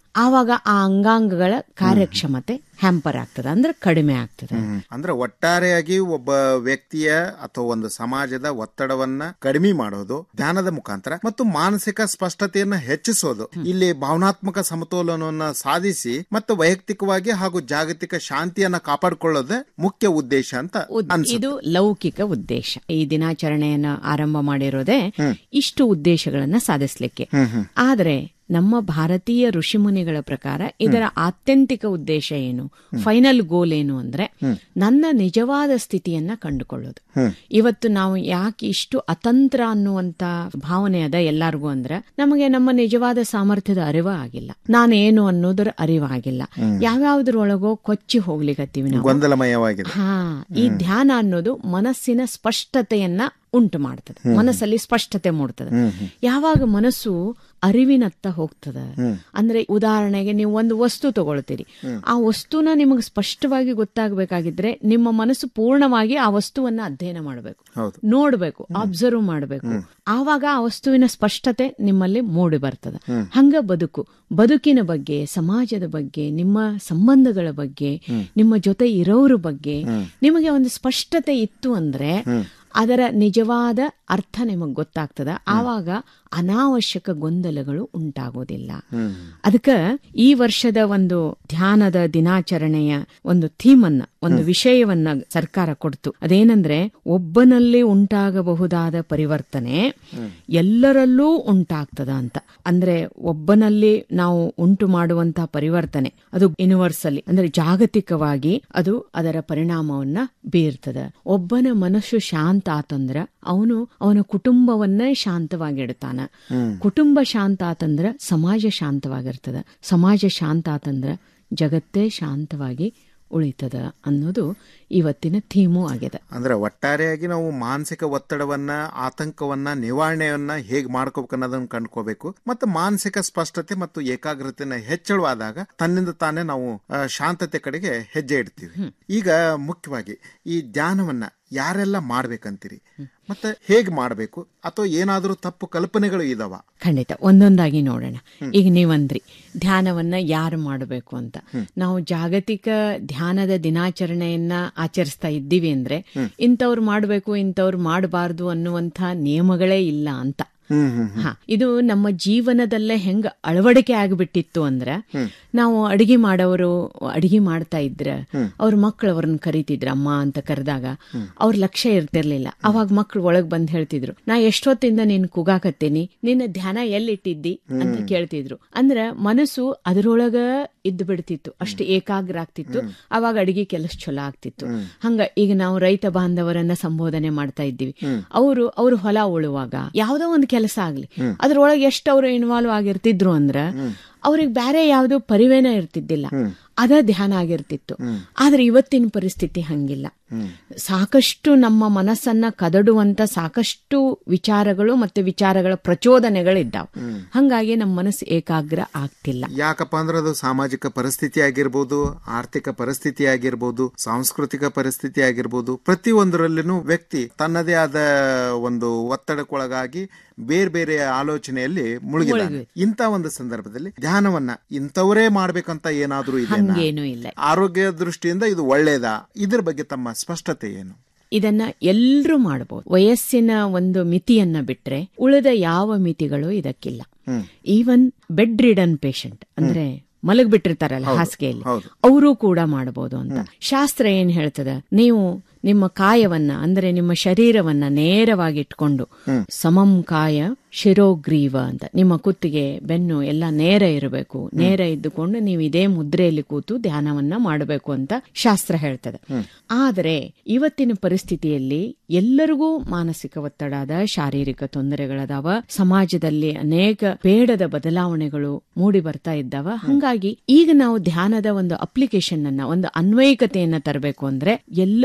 ಆವಾಗ ಆ ಅಂಗಾಂಗಗಳ ಕಾರ್ಯಕ್ಷಮತೆ ಹ್ಯಾಂಪರ್ ಆಗ್ತದೆ ಅಂದ್ರೆ ಕಡಿಮೆ ಆಗ್ತದೆ ಹ್ಮ್. ಅಂದ್ರೆ ಒಟ್ಟಾರೆಯಾಗಿ ಒಬ್ಬ ವ್ಯಕ್ತಿಯ ಅಥವಾ ಒಂದು ಸಮಾಜದ ಒತ್ತಡವನ್ನ ಕಡಿಮೆ ಮಾಡೋದು ಧ್ಯಾನದ ಮುಖಾಂತರ ಮತ್ತು ಮಾನಸಿಕ ಸ್ಪಷ್ಟತೆಯನ್ನ ಹೆಚ್ಚಿಸೋದು ಇಲ್ಲಿ ಭಾವನಾತ್ಮಕ ಸಮತೋಲನವನ್ನ ಸಾಧಿಸಿ ಮತ್ತು ವೈಯಕ್ತಿಕವಾಗಿ ಹಾಗೂ ಜಾಗತಿಕ ಶಾಂತಿಯನ್ನ ಕಾಪಾಡಿಕೊಳ್ಳೋದೇ ಮುಖ್ಯ ಉದ್ದೇಶ ಅಂತ ಉದ್- ಅನ್ಸುತ್ತೆ ಇದು ಲೌಕಿಕ ಉದ್ದೇಶ ಈ ದಿನಾಚರಣೆಯನ್ನ ಆರಂಭ ಮಾಡಿರೋದೇ ಇಷ್ಟು ಉದ್ದೇಶಗಳನ್ನ ಸಾಧಿಸ್ಲಿಕ್ಕೆ ಹ್ಮ್ ಹ್ಮ್ ಆದ್ರೆ ನಮ್ಮ ಭಾರತೀಯ ಋಷಿಮುನಿಗಳ ಪ್ರಕಾರ ಇದರ ಆತ್ಯಂತಿಕ ಉದ್ದೇಶ ಏನು ಫೈನಲ್ ಗೋಲ್ ಏನು ಅಂದ್ರೆ ನನ್ನ ನಿಜವಾದ ಸ್ಥಿತಿಯನ್ನ ಕಂಡುಕೊಳ್ಳೋದು ಹ್ಮ್. ಇವತ್ತು ನಾವು ಯಾಕೆ ಇಷ್ಟು ಅತಂತ್ರ ಅನ್ನುವಂತ ಭಾವನೆ ಅದ ಎಲ್ಲಾರ್ಗೂ ಅಂದ್ರೆ ನಮಗೆ ನಮ್ಮ ನಿಜವಾದ ಸಾಮರ್ಥ್ಯದ ಅರಿವ ಆಗಿಲ್ಲ ನಾನೇನು ಅನ್ನೋದರ ಅರಿವಾಗಿಲ್ಲ ಹ್ಮ್. ಯಾವ್ಯಾವ್ದ್ರೊಳಗೋ ಕೊಚ್ಚಿ ಹೋಗ್ಲಿಕತ್ತೀವಿ ನಾವು ಗೊಂದಲಮಯವಾಗಿದೆ ಹಾ ಈ ಧ್ಯಾನ ಅನ್ನೋದು ಮನಸ್ಸಿನ ಸ್ಪಷ್ಟತೆಯನ್ನ ಉಂಟು ಮಾಡ್ತದೆ ಹ್ಮ್. ಮನಸ್ಸಲ್ಲಿ ಸ್ಪಷ್ಟತೆ ಮೂಡ್ತದೆ ಹ್ಮ್, ಹ್ಮ್. ಯಾವಾಗ ಮನಸ್ಸು ಅರಿವಿನತ್ತ ಹೋಗ್ತದ ಹ್ಮ್. ಅಂದ್ರೆ ಉದಾಹರಣೆಗೆ ನೀವು ಒಂದು ವಸ್ತು ತಗೊಳ್ತೀರಿ ಹ್ಮ್. ಆ ವಸ್ತುನ ನಿಮಗೆ ಸ್ಪಷ್ಟವಾಗಿ ಗೊತ್ತಾಗಬೇಕಾಗಿದ್ರೆ ನಿಮ್ಮ ಮನಸ್ಸು ಪೂರ್ಣವಾಗಿ ಆ ವಸ್ತುವನ್ನ ಅಧ್ಯಯನ ಮಾಡಬೇಕು ಹೌದು ನೋಡ್ಬೇಕು ಅಬ್ಸರ್ವ್ ಮಾಡಬೇಕು ಆವಾಗ ಆ ವಸ್ತುವಿನ ಸ್ಪಷ್ಟತೆ ನಿಮ್ಮಲ್ಲಿ ಮೂಡಿ ಬರ್ತದೆ ಹ್ಮ್. ಹಂಗ ಬದುಕು ಬದುಕಿನ ಬಗ್ಗೆ ಸಮಾಜದ ಬಗ್ಗೆ ನಿಮ್ಮ ಸಂಬಂಧಗಳ ಬಗ್ಗೆ ಹ್ಮ್. ನಿಮ್ಮ ಜೊತೆ ಇರೋರ ಬಗ್ಗೆ ಹ್ಮ್. ನಿಮಗೆ ಒಂದು ಸ್ಪಷ್ಟತೆ ಇತ್ತು ಅಂದ್ರೆ ಹ್ಮ್. ಅದರ ನಿಜವಾದ ಅರ್ಥ ನಿಮಗೆ ಗೊತ್ತಾಗ್ತದ ಆವಾಗ ಅನಾವಶ್ಯಕ ಗೊಂದಲಗಳು ಉಂಟಾಗೋದಿಲ್ಲ ಹ್ಮ್. ಅದಕ್ಕ ಈ ವರ್ಷದ ಒಂದು ಧ್ಯಾನದ ದಿನಾಚರಣೆಯ ಒಂದು ಥೀಮ್ ಅನ್ನ ಒಂದು ವಿಷಯವನ್ನ ಸರ್ಕಾರ ಕೊಡ್ತು ಅದೇನಂದ್ರೆ ಒಬ್ಬನಲ್ಲಿ ಉಂಟಾಗಬಹುದಾದ ಪರಿವರ್ತನೆ ಎಲ್ಲರಲ್ಲೂ ಉಂಟಾಗ್ತದ ಅಂತ ಅಂದ್ರೆ ಒಬ್ಬನಲ್ಲಿ ನಾವು ಉಂಟು ಮಾಡುವಂತಹ ಪರಿವರ್ತನೆ ಅದು ಯೂನಿವರ್ಸಲಿ ಅಂದ್ರೆ ಜಾಗತಿಕವಾಗಿ ಅದು ಅದರ ಪರಿಣಾಮವನ್ನ ಬೀರ್ತದ ಒಬ್ಬನ ಮನಸ್ಸು ಶಾಂತ ಆತಂದ್ರ ಅವನು ಅವನ ಕುಟುಂಬವನ್ನೇ ಶಾಂತವಾಗಿಡ್ತಾನ ಹ್ಮ್. ಕುಟುಂಬ ಶಾಂತ ಆತಂದ್ರ ಸಮಾಜ ಶಾಂತವಾಗಿರ್ತದ ಸಮಾಜ ಶಾಂತ ಆತಂದ್ರ ಜಗತ್ತೇ ಶಾಂತವಾಗಿ ಉಳಿತದ ಅನ್ನೋದು ಇವತ್ತಿನ ಥೀಮು ಆಗಿದೆ ಅಂದ್ರೆ ಒಟ್ಟಾರೆಯಾಗಿ ನಾವು ಮಾನಸಿಕ ಒತ್ತಡವನ್ನ ಆತಂಕವನ್ನ ನಿವಾರಣೆಯನ್ನ ಹೇಗ್ ಮಾಡ್ಕೋಬೇಕು ಅನ್ನೋದನ್ನ ಕಂಡ್ಕೋಬೇಕು ಮತ್ತು ಮಾನಸಿಕ ಸ್ಪಷ್ಟತೆ ಮತ್ತು ಏಕಾಗ್ರತೆನ ಹೆಚ್ಚಳವಾದಾಗ ತನ್ನಿಂದ ತಾನೇ ನಾವು ಆ, ಶಾಂತತೆ ಕಡೆಗೆ ಹೆಜ್ಜೆ ಇಡ್ತೀವಿ ಈಗ ಮುಖ್ಯವಾಗಿ ಈ ಧ್ಯಾನವನ್ನ ಯಾರೆಲ್ಲ ಮಾಡ್ಬೇಕಂತೀರಿ ಮತ್ತೆ ಹೇಗ್ ಮಾಡ್ಬೇಕು ಅಥವಾ ಏನಾದ್ರೂ ತಪ್ಪು ಕಲ್ಪನೆಗಳು ಇದಾವ ಖಂಡಿತ ಒಂದೊಂದಾಗಿ ನೋಡೋಣ ಈಗ ನೀವಂದ್ರಿ ಧ್ಯಾನವನ್ನ ಯಾರು ಮಾಡಬೇಕು ಅಂತ ನಾವು ಜಾಗತಿಕ ಧ್ಯಾನದ ದಿನಾಚರಣೆಯನ್ನ ಆಚರಿಸ್ತಾ ಇದ್ದೀವಿ ಅಂದ್ರೆ ಇಂಥವ್ರು ಮಾಡಬೇಕು ಇಂಥವ್ರು ಮಾಡಬಾರ್ದು ಅನ್ನುವಂಥ ನಿಯಮಗಳೇ ಇಲ್ಲ ಅಂತ ಹ್ಮ್ ಹ್ಮ್ ಹಾ ಇದು ನಮ್ಮ ಜೀವನದಲ್ಲೇ ಹೆಂಗ ಅಳವಡಿಕೆ ಆಗಿಬಿಟ್ಟಿತ್ತು ಅಂದ್ರೆ ಹ್ಮ್. ನಾವು ಅಡಿಗೆ ಮಾಡೋರು ಅಡಿಗೆ ಮಾಡ್ತಾ ಇದ್ರ ಹ್ಮ್. ಅವ್ರ ಮಕ್ಳು ಅವ್ರನ್ನ ಕರೀತಿದ್ರ ಅಮ್ಮ ಅಂತ ಕರೆದಾಗ ಅವ್ರ ಲಕ್ಷ್ಯ ಇರ್ತಿರ್ಲಿಲ್ಲ ಅವಾಗ ಮಕ್ಳು ಒಳಗ್ ಬಂದ್ ಹೇಳ್ತಿದ್ರು ನಾ ಎಷ್ಟೊತ್ತಿಂದ ನೀನ್ ಕೂಗಾಕತ್ತೀನಿ ನಿನ್ನ ಧ್ಯಾನ ಎಲ್ಲಿಟ್ಟಿದ್ದಿ ಅಂತ ಹ್ಮ್. ಕೇಳ್ತಿದ್ರು ಅಂದ್ರ ಮನಸ್ಸು ಅದರೊಳಗ ಇದ್ದು ಬಿಡ್ತಿತ್ತು ಅಷ್ಟು ಏಕಾಗ್ರ ಆಗ್ತಿತ್ತು ಅವಾಗ ಅಡಿಗೆ ಕೆಲಸ ಚಲೋ ಆಗ್ತಿತ್ತು ಹ್ಮ್. ಹಂಗ ಈಗ ನಾವು ರೈತ ಬಾಂಧವರನ್ನ ಸಂಬೋಧನೆ ಮಾಡ್ತಾ ಇದ್ದೀವಿ ಹ್ಮ್. ಅವರು ಅವ್ರ ಹೊಲ ಉಳುವಾಗ ಯಾವ್ದೋ ಒಂದು ಕೆಲಸ ಆಗ್ಲಿ ಹ್ಮ್. ಅದ್ರೊಳಗೆ ಎಷ್ಟು ಅವ್ರು ಇನ್ವಾಲ್ವ್ ಆಗಿರ್ತಿದ್ರು ಅಂದ್ರ ಅವ್ರಿಗೆ ಬೇರೆ ಯಾವ್ದು ಪರಿವೇನ ಇರ್ತಿದ್ದಿಲ್ಲ ಹ್ಮ್. ಅದ ಧ್ಯಾನ ಆಗಿರ್ತಿತ್ತು ಹ್ಮ್. ಆದ್ರೆ ಇವತ್ತಿನ ಪರಿಸ್ಥಿತಿ ಹಂಗಿಲ್ಲ ಹ್ಮ್. ಸಾಕಷ್ಟು ನಮ್ಮ ಮನಸ್ಸನ್ನ ಕದಡುವಂತ ಸಾಕಷ್ಟು ವಿಚಾರಗಳು ಮತ್ತೆ ವಿಚಾರಗಳ ಪ್ರಚೋದನೆಗಳಿದ್ದಾವ್ ಹ್ಮ್. ಹಂಗಾಗಿ ನಮ್ಮ ಮನಸ್ಸು ಏಕಾಗ್ರ ಆಗ್ತಿಲ್ಲ ಯಾಕಪ್ಪ ಅಂದ್ರೆ ಅದು ಸಾಮಾಜಿಕ ಪರಿಸ್ಥಿತಿ ಆಗಿರ್ಬೋದು ಆರ್ಥಿಕ ಪರಿಸ್ಥಿತಿ ಆಗಿರ್ಬೋದು ಸಾಂಸ್ಕೃತಿಕ ಪರಿಸ್ಥಿತಿ ಆಗಿರ್ಬೋದು ಪ್ರತಿಯೊಂದರಲ್ಲಿನೂ ವ್ಯಕ್ತಿ ತನ್ನದೇ ಆದ ಒಂದು ಒತ್ತಡಕ್ಕೊಳಗಾಗಿ ಬೇರೆ ಬೇರೆ ಆಲೋಚನೆಯಲ್ಲಿ ಮುಳುಗಿದ್ದಾನೆ ಇಂಥ ಒಂದು ಸಂದರ್ಭದಲ್ಲಿ ಧ್ಯಾನವನ್ನ ಇಂಥವರೇ ಮಾಡ್ಬೇಕಂತ ಏನಾದ್ರೂ ಇದೆ ಹಂಗೇನೂ ಇಲ್ಲ ಆರೋಗ್ಯ ದೃಷ್ಟಿಯಿಂದ ಇದು ಒಳ್ಳೇದಾ ಇದ್ರ ಬಗ್ಗೆ ತಮ್ಮ ಸ್ಪಷ್ಟತೆ ಏನು ಇದನ್ನ ಎಲ್ರೂ ಮಾಡಬಹುದು ವಯಸ್ಸಿನ ಒಂದು ಮಿತಿಯನ್ನ ಬಿಟ್ರೆ ಉಳಿದ ಯಾವ ಮಿತಿಗಳು ಇದಕ್ಕಿಲ್ಲ hmm. Even bedridden patient ಅಂದ್ರೆ ಮಲಗ್ ಬಿಟ್ಟಿರ್ತಾರಲ್ಲ ಹೌದು, ಹಾಸಿಗೆಯಲ್ಲಿ ಹೌದು. ಅವರು ಕೂಡ ಮಾಡಬಹುದು ಅಂತ ಶಾಸ್ತ್ರ ಏನ್ ಹೇಳ್ತದ ನೀವು ನಿಮ್ಮ ಕಾಯವನ್ನ ಅಂದ್ರೆ ನಿಮ್ಮ ಶರೀರವನ್ನ ನೇರವಾಗಿ ಇಟ್ಕೊಂಡು ಹ್ಮ್. ಸಮಂ ಕಾಯ ಶಿರೋಗ್ರೀವ ಅಂತ ನಿಮ್ಮ ಕುತ್ತಿಗೆ ಬೆನ್ನು ಎಲ್ಲ ನೇರ ಇರಬೇಕು ನೇರ ಇದ್ದುಕೊಂಡು ನೀವು ಇದೇ ಮುದ್ರೆಯಲ್ಲಿ ಕೂತು ಧ್ಯಾನವನ್ನ ಮಾಡಬೇಕು ಅಂತ ಶಾಸ್ತ್ರ ಹೇಳ್ತದೆ ಹ್ಮ್. ಆದರೆ ಇವತ್ತಿನ ಪರಿಸ್ಥಿತಿಯಲ್ಲಿ ಎಲ್ಲರಿಗೂ ಮಾನಸಿಕ ಒತ್ತಡದ ಶಾರೀರಿಕ ತೊಂದರೆಗಳದಾವ ಸಮಾಜದಲ್ಲಿ ಅನೇಕ ಬೇಡದ ಬದಲಾವಣೆಗಳು ಮೂಡಿ ಬರ್ತಾ ಇದ್ದಾವ ಹಂಗಾಗಿ ಈಗ ನಾವು ಧ್ಯಾನದ ಒಂದು ಅಪ್ಲಿಕೇಶನ್ ಅನ್ನ ಒಂದು ಅನ್ವಯಿಕತೆಯನ್ನ ತರಬೇಕು ಅಂದ್ರೆ ಎಲ್ಲರೂ ಧ್ಯಾನ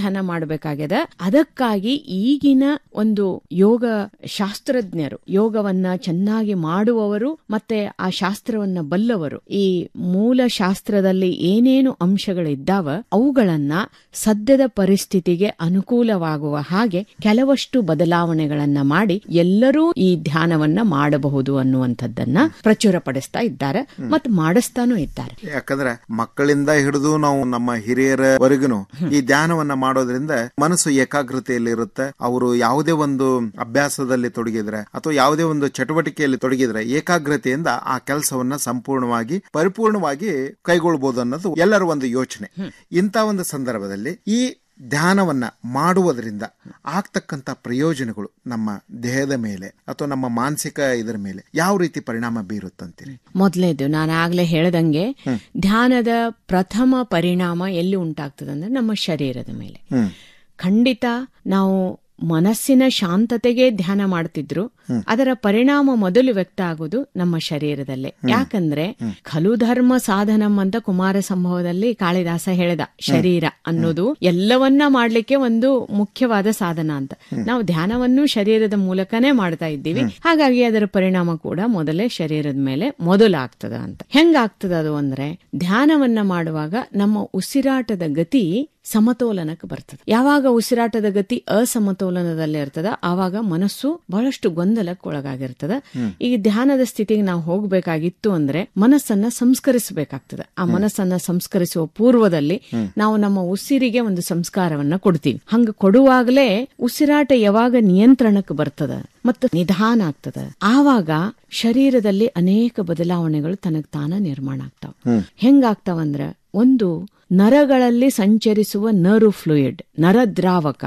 ಧ್ಯಾನ ಮಾಡಬೇಕಾಗ್ಯದ ಅದಕ್ಕಾಗಿ ಈಗಿನ ಒಂದು ಯೋಗ ಶಾಸ್ತ್ರಜ್ಞರು ಯೋಗವನ್ನ ಚೆನ್ನಾಗಿ ಮಾಡುವವರು ಮತ್ತೆ ಆ ಶಾಸ್ತ್ರವನ್ನ ಬಲ್ಲವರು ಈ ಮೂಲ ಶಾಸ್ತ್ರದಲ್ಲಿ ಏನೇನು ಅಂಶಗಳಿದ್ದಾವ ಅವುಗಳನ್ನ ಸದ್ಯದ ಪರಿಸ್ಥಿತಿಗೆ ಅನುಕೂಲವಾಗುವ ಹಾಗೆ ಕೆಲವಷ್ಟು ಬದಲಾವಣೆಗಳನ್ನ ಮಾಡಿ ಎಲ್ಲರೂ ಈ ಧ್ಯಾನವನ್ನ ಮಾಡಬಹುದು ಅನ್ನುವಂಥದ್ದನ್ನ ಪ್ರಚುರಪಡಿಸ್ತಾ ಇದ್ದಾರೆ ಮತ್ತು ಮಾಡಿಸ್ತಾನೂ ಇದ್ದಾರೆ ಯಾಕಂದ್ರೆ ಮಕ್ಕಳಿಂದ ಹಿಡಿದು ನಾವು ನಮ್ಮ ಹಿರಿಯರವರೆಗೂ ಈ ಧ್ಯಾನವನ್ನ ಮಾಡೋದ್ರಿಂದ ಮನಸ್ಸು ಏಕಾಗ್ರತೆಯಲ್ಲಿ ಇರುತ್ತೆ ಅವರು ಯಾವುದೇ ಒಂದು ಅಭ್ಯಾಸದಲ್ಲಿ ತೊಡಗಿದ್ರೆ ಅಥವಾ ಯಾವುದೇ ಒಂದು ಚಟುವಟಿಕೆಯಲ್ಲಿ ತೊಡಗಿದ್ರೆ ಏಕಾಗ್ರತೆಯಿಂದ ಆ ಕೆಲಸವನ್ನ ಸಂಪೂರ್ಣವಾಗಿ ಪರಿಪೂರ್ಣವಾಗಿ ಕೈಗೊಳ್ಬಹುದು ಅನ್ನೋದು ಎಲ್ಲರ ಒಂದು ಯೋಚನೆ ಇಂಥ ಒಂದು ಸಂದರ್ಭದಲ್ಲಿ ಈ ಧ್ಯಾನವನ್ನ ಮಾಡುವುದರಿಂದ ಆಗ್ತಕ್ಕಂಥ ಪ್ರಯೋಜನಗಳು ನಮ್ಮ ದೇಹದ ಮೇಲೆ ಅಥವಾ ನಮ್ಮ ಮಾನಸಿಕ ಇದರ ಮೇಲೆ ಯಾವ ರೀತಿ ಪರಿಣಾಮ ಬೀರುತ್ತಂತೀರಿ ಮೊದಲೇದು ನಾನು ಆಗ್ಲೇ ಹೇಳ್ದಂಗೆ ಧ್ಯಾನದ ಪ್ರಥಮ ಪರಿಣಾಮ ಎಲ್ಲಿ ಉಂಟಾಗ್ತದಂದ್ರೆ ನಮ್ಮ ಶರೀರದ ಮೇಲೆ ಹ್ಮ್ ಖಂಡಿತ ನಾವು ಮನಸ್ಸಿನ ಶಾಂತತೆಗೆ ಧ್ಯಾನ ಮಾಡ್ತಿದ್ರು ಅದರ ಪರಿಣಾಮ ಮೊದಲು ವ್ಯಕ್ತ ಆಗೋದು ನಮ್ಮ ಶರೀರದಲ್ಲೇ ಯಾಕಂದ್ರೆ ಖಲು ಧರ್ಮ ಸಾಧನಂ ಅಂತ ಕುಮಾರ ಸಂಭವದಲ್ಲಿ ಕಾಳಿದಾಸ ಹೇಳ್ದ ಶರೀರ ಅನ್ನೋದು ಎಲ್ಲವನ್ನ ಮಾಡ್ಲಿಕ್ಕೆ ಒಂದು ಮುಖ್ಯವಾದ ಸಾಧನ ಅಂತ ನಾವು ಧ್ಯಾನವನ್ನು ಶರೀರದ ಮೂಲಕನೇ ಮಾಡ್ತಾ ಇದ್ದೀವಿ ಹಾಗಾಗಿ ಅದರ ಪರಿಣಾಮ ಕೂಡ ಮೊದಲೇ ಶರೀರದ ಮೇಲೆ ಮೊದಲಾಗ್ತದ ಅಂತ ಹೆಂಗಾಗ್ತದ ಅದು ಅಂದ್ರೆ ಧ್ಯಾನವನ್ನ ಮಾಡುವಾಗ ನಮ್ಮ ಉಸಿರಾಟದ ಗತಿ ಸಮತೋಲನಕ್ಕೆ ಬರ್ತದೆ ಯಾವಾಗ ಉಸಿರಾಟದ ಗತಿ ಅಸಮತೋಲನದಲ್ಲಿ ಇರ್ತದ ಆವಾಗ ಮನಸ್ಸು ಬಹಳಷ್ಟು ಗೊಂದಲಕ್ಕೆ ಒಳಗಾಗಿರ್ತದ ಈಗ ಧ್ಯಾನದ ಸ್ಥಿತಿಗೆ ನಾವು ಹೋಗ್ಬೇಕಾಗಿತ್ತು ಅಂದ್ರೆ ಮನಸ್ಸನ್ನ ಸಂಸ್ಕರಿಸಬೇಕಾಗ್ತದೆ ಆ ಮನಸ್ಸನ್ನ ಸಂಸ್ಕರಿಸುವ ಪೂರ್ವದಲ್ಲಿ ನಾವು ನಮ್ಮ ಉಸಿರಿಗೆ ಒಂದು ಸಂಸ್ಕಾರವನ್ನ ಕೊಡ್ತೀವಿ ಹಂಗ ಕೊಡುವಾಗಲೇ ಉಸಿರಾಟ ಯಾವಾಗ ನಿಯಂತ್ರಣಕ್ಕೆ ಬರ್ತದ ಮತ್ತು ನಿಧಾನ ಆಗ್ತದ ಆವಾಗ ಶರೀರದಲ್ಲಿ ಅನೇಕ ಬದಲಾವಣೆಗಳು ತನಗ್ ತಾನ ನಿರ್ಮಾಣ ಆಗ್ತಾವ ಹೆಂಗಾಗ್ತಾವಂದ್ರ ಒಂದು ನರಗಳಲ್ಲಿ ಸಂಚರಿಸುವ ನರು ಫ್ಲೂಯಿಡ್ ನರದ್ರಾವಕ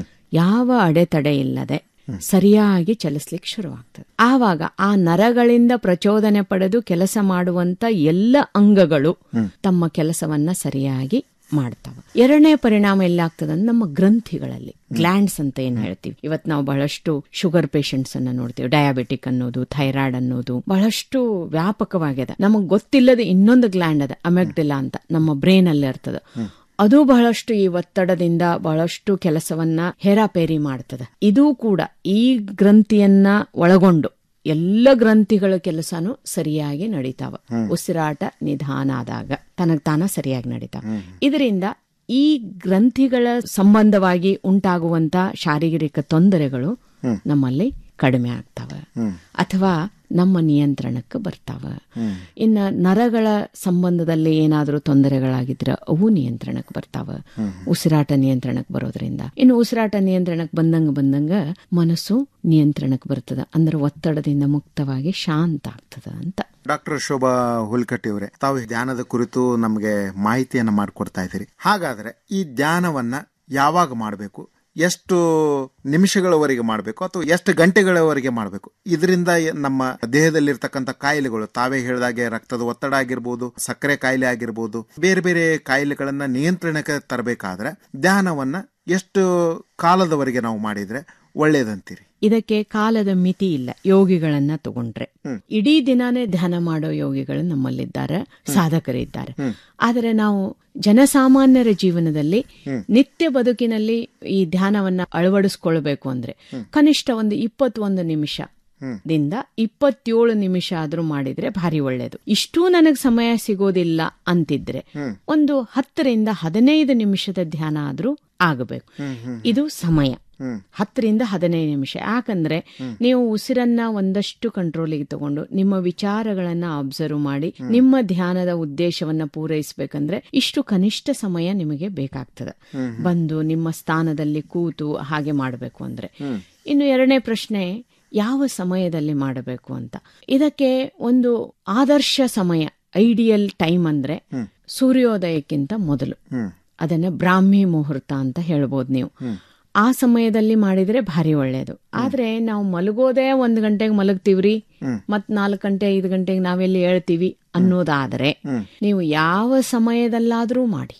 ಯಾವ ಅಡೆತಡೆ ಇಲ್ಲದೆ ಸರಿಯಾಗಿ ಚಲಿಸ್ಲಿಕ್ಕೆ ಶುರುವಾಗ್ತದೆ ಆವಾಗ ಆ ನರಗಳಿಂದ ಪ್ರಚೋದನೆ ಪಡೆದು ಕೆಲಸ ಮಾಡುವಂತ ಎಲ್ಲ ಅಂಗಗಳು ತಮ್ಮ ಕೆಲಸವನ್ನ ಸರಿಯಾಗಿ ಮಾಡ್ತಾವ ಎರಡನೇ ಪರಿಣಾಮ ಎಲ್ಲಾಗ್ತದೆ ನಮ್ಮ ಗ್ರಂಥಿಗಳಲ್ಲಿ ಗ್ಲ್ಯಾಂಡ್ಸ್ ಅಂತ ಏನ್ ಹೇಳ್ತೀವಿ ಇವತ್ ನಾವು ಬಹಳಷ್ಟು ಶುಗರ್ ಪೇಷಂಟ್ಸ್ ಅನ್ನ ನೋಡ್ತೀವಿ ಡಯಾಬಿಟಿಕ್ ಅನ್ನೋದು ಥೈರಾಯ್ಡ್ ಅನ್ನೋದು ಬಹಳಷ್ಟು ವ್ಯಾಪಕವಾಗಿದೆ ನಮಗ್ ಗೊತ್ತಿಲ್ಲದ ಇನ್ನೊಂದು ಗ್ಲ್ಯಾಂಡ್ ಅದ ಅಮೆಗ್ಡಿಲಾ ಅಂತ ನಮ್ಮ ಬ್ರೈನ್ ಅಲ್ಲಿ ಇರ್ತದ ಅದು ಬಹಳಷ್ಟು ಈ ಒತ್ತಡದಿಂದ ಬಹಳಷ್ಟು ಕೆಲಸವನ್ನ ಹೇರಾಪೇರಿ ಮಾಡ್ತದೆ ಇದು ಕೂಡ ಈ ಗ್ರಂಥಿಯನ್ನ ಒಳಗೊಂಡು ಎಲ್ಲ ಗ್ರಂಥಿಗಳ ಕೆಲಸನೂ ಸರಿಯಾಗಿ ನಡೀತಾವ ಉಸಿರಾಟ ನಿಧಾನ ಆದಾಗ ತನಗ್ ತಾನ ಸರಿಯಾಗಿ ನಡೀತಾವ ಇದರಿಂದ ಈ ಗ್ರಂಥಿಗಳ ಸಂಬಂಧವಾಗಿ ಉಂಟಾಗುವಂತ ಶಾರೀರಿಕ ತೊಂದರೆಗಳು ನಮ್ಮಲ್ಲಿ ಕಡಿಮೆ ಆಗ್ತಾವ ಅಥವಾ ನಮ್ಮ ನಿಯಂತ್ರಣಕ್ಕೆ ಬರ್ತಾವ ಇನ್ನ ನರಗಳ ಸಂಬಂಧದಲ್ಲಿ ಏನಾದರೂ ತೊಂದರೆಗಳಾಗಿದ್ರೆ ಅವು ನಿಯಂತ್ರಣಕ್ಕೆ ಬರ್ತಾವ ಉಸಿರಾಟ ನಿಯಂತ್ರಣಕ್ಕೆ ಬರೋದ್ರಿಂದ ಇನ್ನು ಉಸಿರಾಟ ನಿಯಂತ್ರಣಕ್ಕೆ ಬಂದಂಗ ಬಂದಂಗ ಮನಸ್ಸು ನಿಯಂತ್ರಣಕ್ಕೆ ಬರ್ತದ ಅಂದ್ರೆ ಒತ್ತಡದಿಂದ ಮುಕ್ತವಾಗಿ ಶಾಂತ ಆಗ್ತದ ಅಂತ ಡಾಕ್ಟರ್ ಶೋಭಾ ಹುಲ್ಕಟ್ಟಿ ಅವರೇ ತಾವು ಧ್ಯಾನದ ಕುರಿತು ನಮಗೆ ಮಾಹಿತಿಯನ್ನ ಮಾಡಿಕೊಡ್ತಾ ಇದ್ದೀರಿ ಹಾಗಾದ್ರೆ ಈ ಧ್ಯಾನವನ್ನ ಯಾವಾಗ ಮಾಡಬೇಕು ಎಷ್ಟು ನಿಮಿಷಗಳವರೆಗೆ ಮಾಡಬೇಕು ಅಥವಾ ಎಷ್ಟು ಗಂಟೆಗಳವರೆಗೆ ಮಾಡಬೇಕು ಇದರಿಂದ ನಮ್ಮ ದೇಹದಲ್ಲಿರ್ತಕ್ಕಂಥ ಕಾಯಿಲೆಗಳು ತಾವೇ ಹೇಳಿದಾಗೆ ರಕ್ತದ ಒತ್ತಡ ಆಗಿರ್ಬೋದು ಸಕ್ಕರೆ ಕಾಯಿಲೆ ಆಗಿರ್ಬೋದು ಬೇರೆ ಬೇರೆ ಕಾಯಿಲೆಗಳನ್ನ ನಿಯಂತ್ರಣಕ್ಕೆ ತರಬೇಕಾದ್ರೆ ಧ್ಯಾನವನ್ನ ಎಷ್ಟು ಕಾಲದವರೆಗೆ ನಾವು ಮಾಡಿದ್ರೆ ಒಳ್ಳೇದಂತೀರಿ ಇದಕ್ಕೆ ಕಾಲದ ಮಿತಿ ಇಲ್ಲ ಯೋಗಿಗಳನ್ನ ತಗೊಂಡ್ರೆ ಇಡೀ ದಿನಾನೇ ಧ್ಯಾನ ಮಾಡೋ ಯೋಗಿಗಳು ನಮ್ಮಲ್ಲಿದ್ದಾರೆ ಸಾಧಕರಿದ್ದಾರೆ ಆದರೆ ನಾವು ಜನಸಾಮಾನ್ಯರ ಜೀವನದಲ್ಲಿ ನಿತ್ಯ ಬದುಕಿನಲ್ಲಿ ಈ ಧ್ಯಾನವನ್ನ ಅಳವಡಿಸ್ಕೊಳ್ಬೇಕು ಅಂದ್ರೆ ಕನಿಷ್ಠ ಒಂದು ಇಪ್ಪತ್ತೊಂದು ನಿಮಿಷ ದಿಂದ ಇಪ್ಪತ್ತೇಳು ನಿಮಿಷ ಆದ್ರೂ ಮಾಡಿದ್ರೆ ಭಾರಿ ಒಳ್ಳೇದು ಇಷ್ಟೂ ನನಗ್ ಸಮಯ ಸಿಗೋದಿಲ್ಲ ಅಂತಿದ್ರೆ ಒಂದು ಹತ್ತರಿಂದ ಹದಿನೈದು ನಿಮಿಷದ ಧ್ಯಾನ ಆದ್ರೂ ಆಗಬೇಕು ಇದು ಸಮಯ ಹತ್ತರಿಂದ ಹದಿನೈದು ನಿಮಿಷ ಯಾಕಂದ್ರೆ ನೀವು ಉಸಿರನ್ನ ಒಂದಷ್ಟು ಕಂಟ್ರೋಲಿಗೆ ತಗೊಂಡು ನಿಮ್ಮ ವಿಚಾರಗಳನ್ನ ಅಬ್ಸರ್ವ್ ಮಾಡಿ ನಿಮ್ಮ ಧ್ಯಾನದ ಉದ್ದೇಶವನ್ನ ಪೂರೈಸಬೇಕಂದ್ರೆ ಇಷ್ಟು ಕನಿಷ್ಠ ಸಮಯ ನಿಮಗೆ ಬೇಕಾಗ್ತದೆ ಬಂದು ನಿಮ್ಮ ಸ್ಥಾನದಲ್ಲಿ ಕೂತು ಹಾಗೆ ಮಾಡಬೇಕು ಅಂದ್ರೆ ಇನ್ನು ಎರಡನೇ ಪ್ರಶ್ನೆ ಯಾವ ಸಮಯದಲ್ಲಿ ಮಾಡಬೇಕು ಅಂತ ಇದಕ್ಕೆ ಒಂದು ಆದರ್ಶ ಸಮಯ ಐಡಿಯಲ್ ಟೈಮ್ ಅಂದ್ರೆ ಸೂರ್ಯೋದಯಕ್ಕಿಂತ ಮೊದಲು ಅದನ್ನ ಬ್ರಾಹ್ಮಿ ಮುಹೂರ್ತ ಅಂತ ಹೇಳ್ಬೋದು ನೀವು ಆ ಸಮಯದಲ್ಲಿ ಮಾಡಿದ್ರೆ ಭಾರಿ ಒಳ್ಳೇದು ಆದ್ರೆ ನಾವು ಮಲಗೋದೇ ಒಂದ್ ಗಂಟೆಗೆ ಮಲಗ್ತೀವ್ರಿ ಮತ್ ನಾಲ್ಕು ಗಂಟೆ ಐದು ಗಂಟೆಗೆ ನಾವೆಲ್ಲಿ ಹೇಳ್ತೀವಿ ಅನ್ನೋದಾದ್ರೆ ನೀವು ಯಾವ ಸಮಯದಲ್ಲಾದ್ರೂ ಮಾಡಿ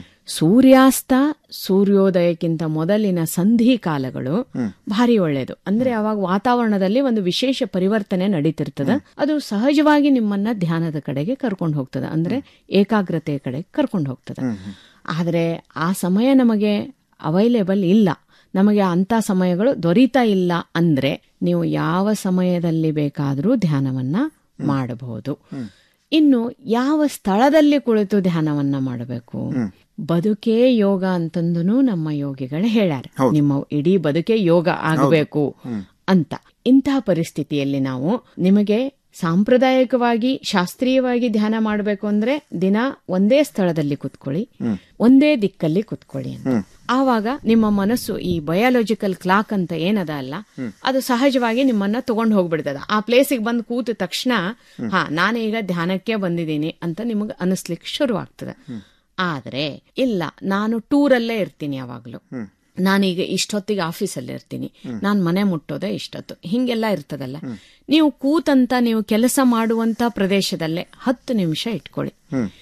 ಸೂರ್ಯಾಸ್ತ ಸೂರ್ಯೋದಯಕ್ಕಿಂತ ಮೊದಲಿನ ಸಂಧಿ ಕಾಲಗಳು ಭಾರಿ ಒಳ್ಳೇದು ಅಂದ್ರೆ ಅವಾಗ ವಾತಾವರಣದಲ್ಲಿ ಒಂದು ವಿಶೇಷ ಪರಿವರ್ತನೆ ನಡೀತಿರ್ತದ ಅದು ಸಹಜವಾಗಿ ನಿಮ್ಮನ್ನ ಧ್ಯಾನದ ಕಡೆಗೆ ಕರ್ಕೊಂಡು ಹೋಗ್ತದ ಅಂದ್ರೆ ಏಕಾಗ್ರತೆಯ ಕಡೆ ಕರ್ಕೊಂಡು ಹೋಗ್ತದ ಆದ್ರೆ ಆ ಸಮಯ ನಮಗೆ ಅವೈಲೇಬಲ್ ಇಲ್ಲ ನಮಗೆ ಅಂತ ಸಮಯಗಳು ದೊರೀತಾ ಇಲ್ಲ ಅಂದ್ರೆ ನೀವು ಯಾವ ಸಮಯದಲ್ಲಿ ಬೇಕಾದರೂ ಧ್ಯಾನವನ್ನ ಮಾಡಬಹುದು ಇನ್ನು ಯಾವ ಸ್ಥಳದಲ್ಲಿ ಕುಳಿತು ಧ್ಯಾನವನ್ನ ಮಾಡಬೇಕು ಬದುಕೇ ಯೋಗ ಅಂತಂದು ನಮ್ಮ ಯೋಗಿಗಳು ಹೇಳ್ಯಾರ ನಿಮ್ಮ ಇಡೀ ಬದುಕೇ ಯೋಗ ಆಗಬೇಕು ಅಂತ ಇಂತಹ ಪರಿಸ್ಥಿತಿಯಲ್ಲಿ ನಾವು ನಿಮಗೆ ಸಾಂಪ್ರದಾಯಿಕವಾಗಿ ಶಾಸ್ತ್ರೀಯವಾಗಿ ಧ್ಯಾನ ಮಾಡಬೇಕು ಅಂದ್ರೆ ದಿನ ಒಂದೇ ಸ್ಥಳದಲ್ಲಿ ಕುತ್ಕೊಳ್ಳಿ ಒಂದೇ ದಿಕ್ಕಲ್ಲಿ ಕುತ್ಕೊಳ್ಳಿ ಅಂತ ಆವಾಗ ನಿಮ್ಮ ಮನಸ್ಸು ಈ ಬಯಾಲಜಿಕಲ್ ಕ್ಲಾಕ್ ಅಂತ ಏನದ ಅಲ್ಲ ಅದು ಸಹಜವಾಗಿ ನಿಮ್ಮನ್ನ ತಗೊಂಡು ಹೋಗ್ಬಿಡ್ತದ ಆ ಪ್ಲೇಸಿಗೆ ಬಂದು ಕೂತ ತಕ್ಷಣ ಹಾ ನಾನೀಗ ಧ್ಯಾನಕ್ಕೆ ಬಂದಿದ್ದೀನಿ ಅಂತ ನಿಮಗೆ ಅನಿಸ್ಲಿಕ್ಕೆ ಶುರು ಆಗ್ತದೆ ಆದ್ರೆ ಇಲ್ಲ ನಾನು ಟೂರಲ್ಲೇ ಇರ್ತೀನಿ ಯಾವಾಗ್ಲೂ ನಾನೀಗ ಇಷ್ಟೊತ್ತಿಗೆ ಆಫೀಸಲ್ಲಿ ಇರ್ತೀನಿ ನಾನು ಮನೆ ಮುಟ್ಟೋದೇ ಇಷ್ಟೊತ್ತು ಹಿಂಗೆಲ್ಲ ಇರ್ತದಲ್ಲ ನೀವು ಕೂತಂತ ನೀವು ಕೆಲಸ ಮಾಡುವಂತ ಪ್ರದೇಶದಲ್ಲೇ ಹತ್ತು ನಿಮಿಷ ಇಟ್ಕೊಳ್ಳಿ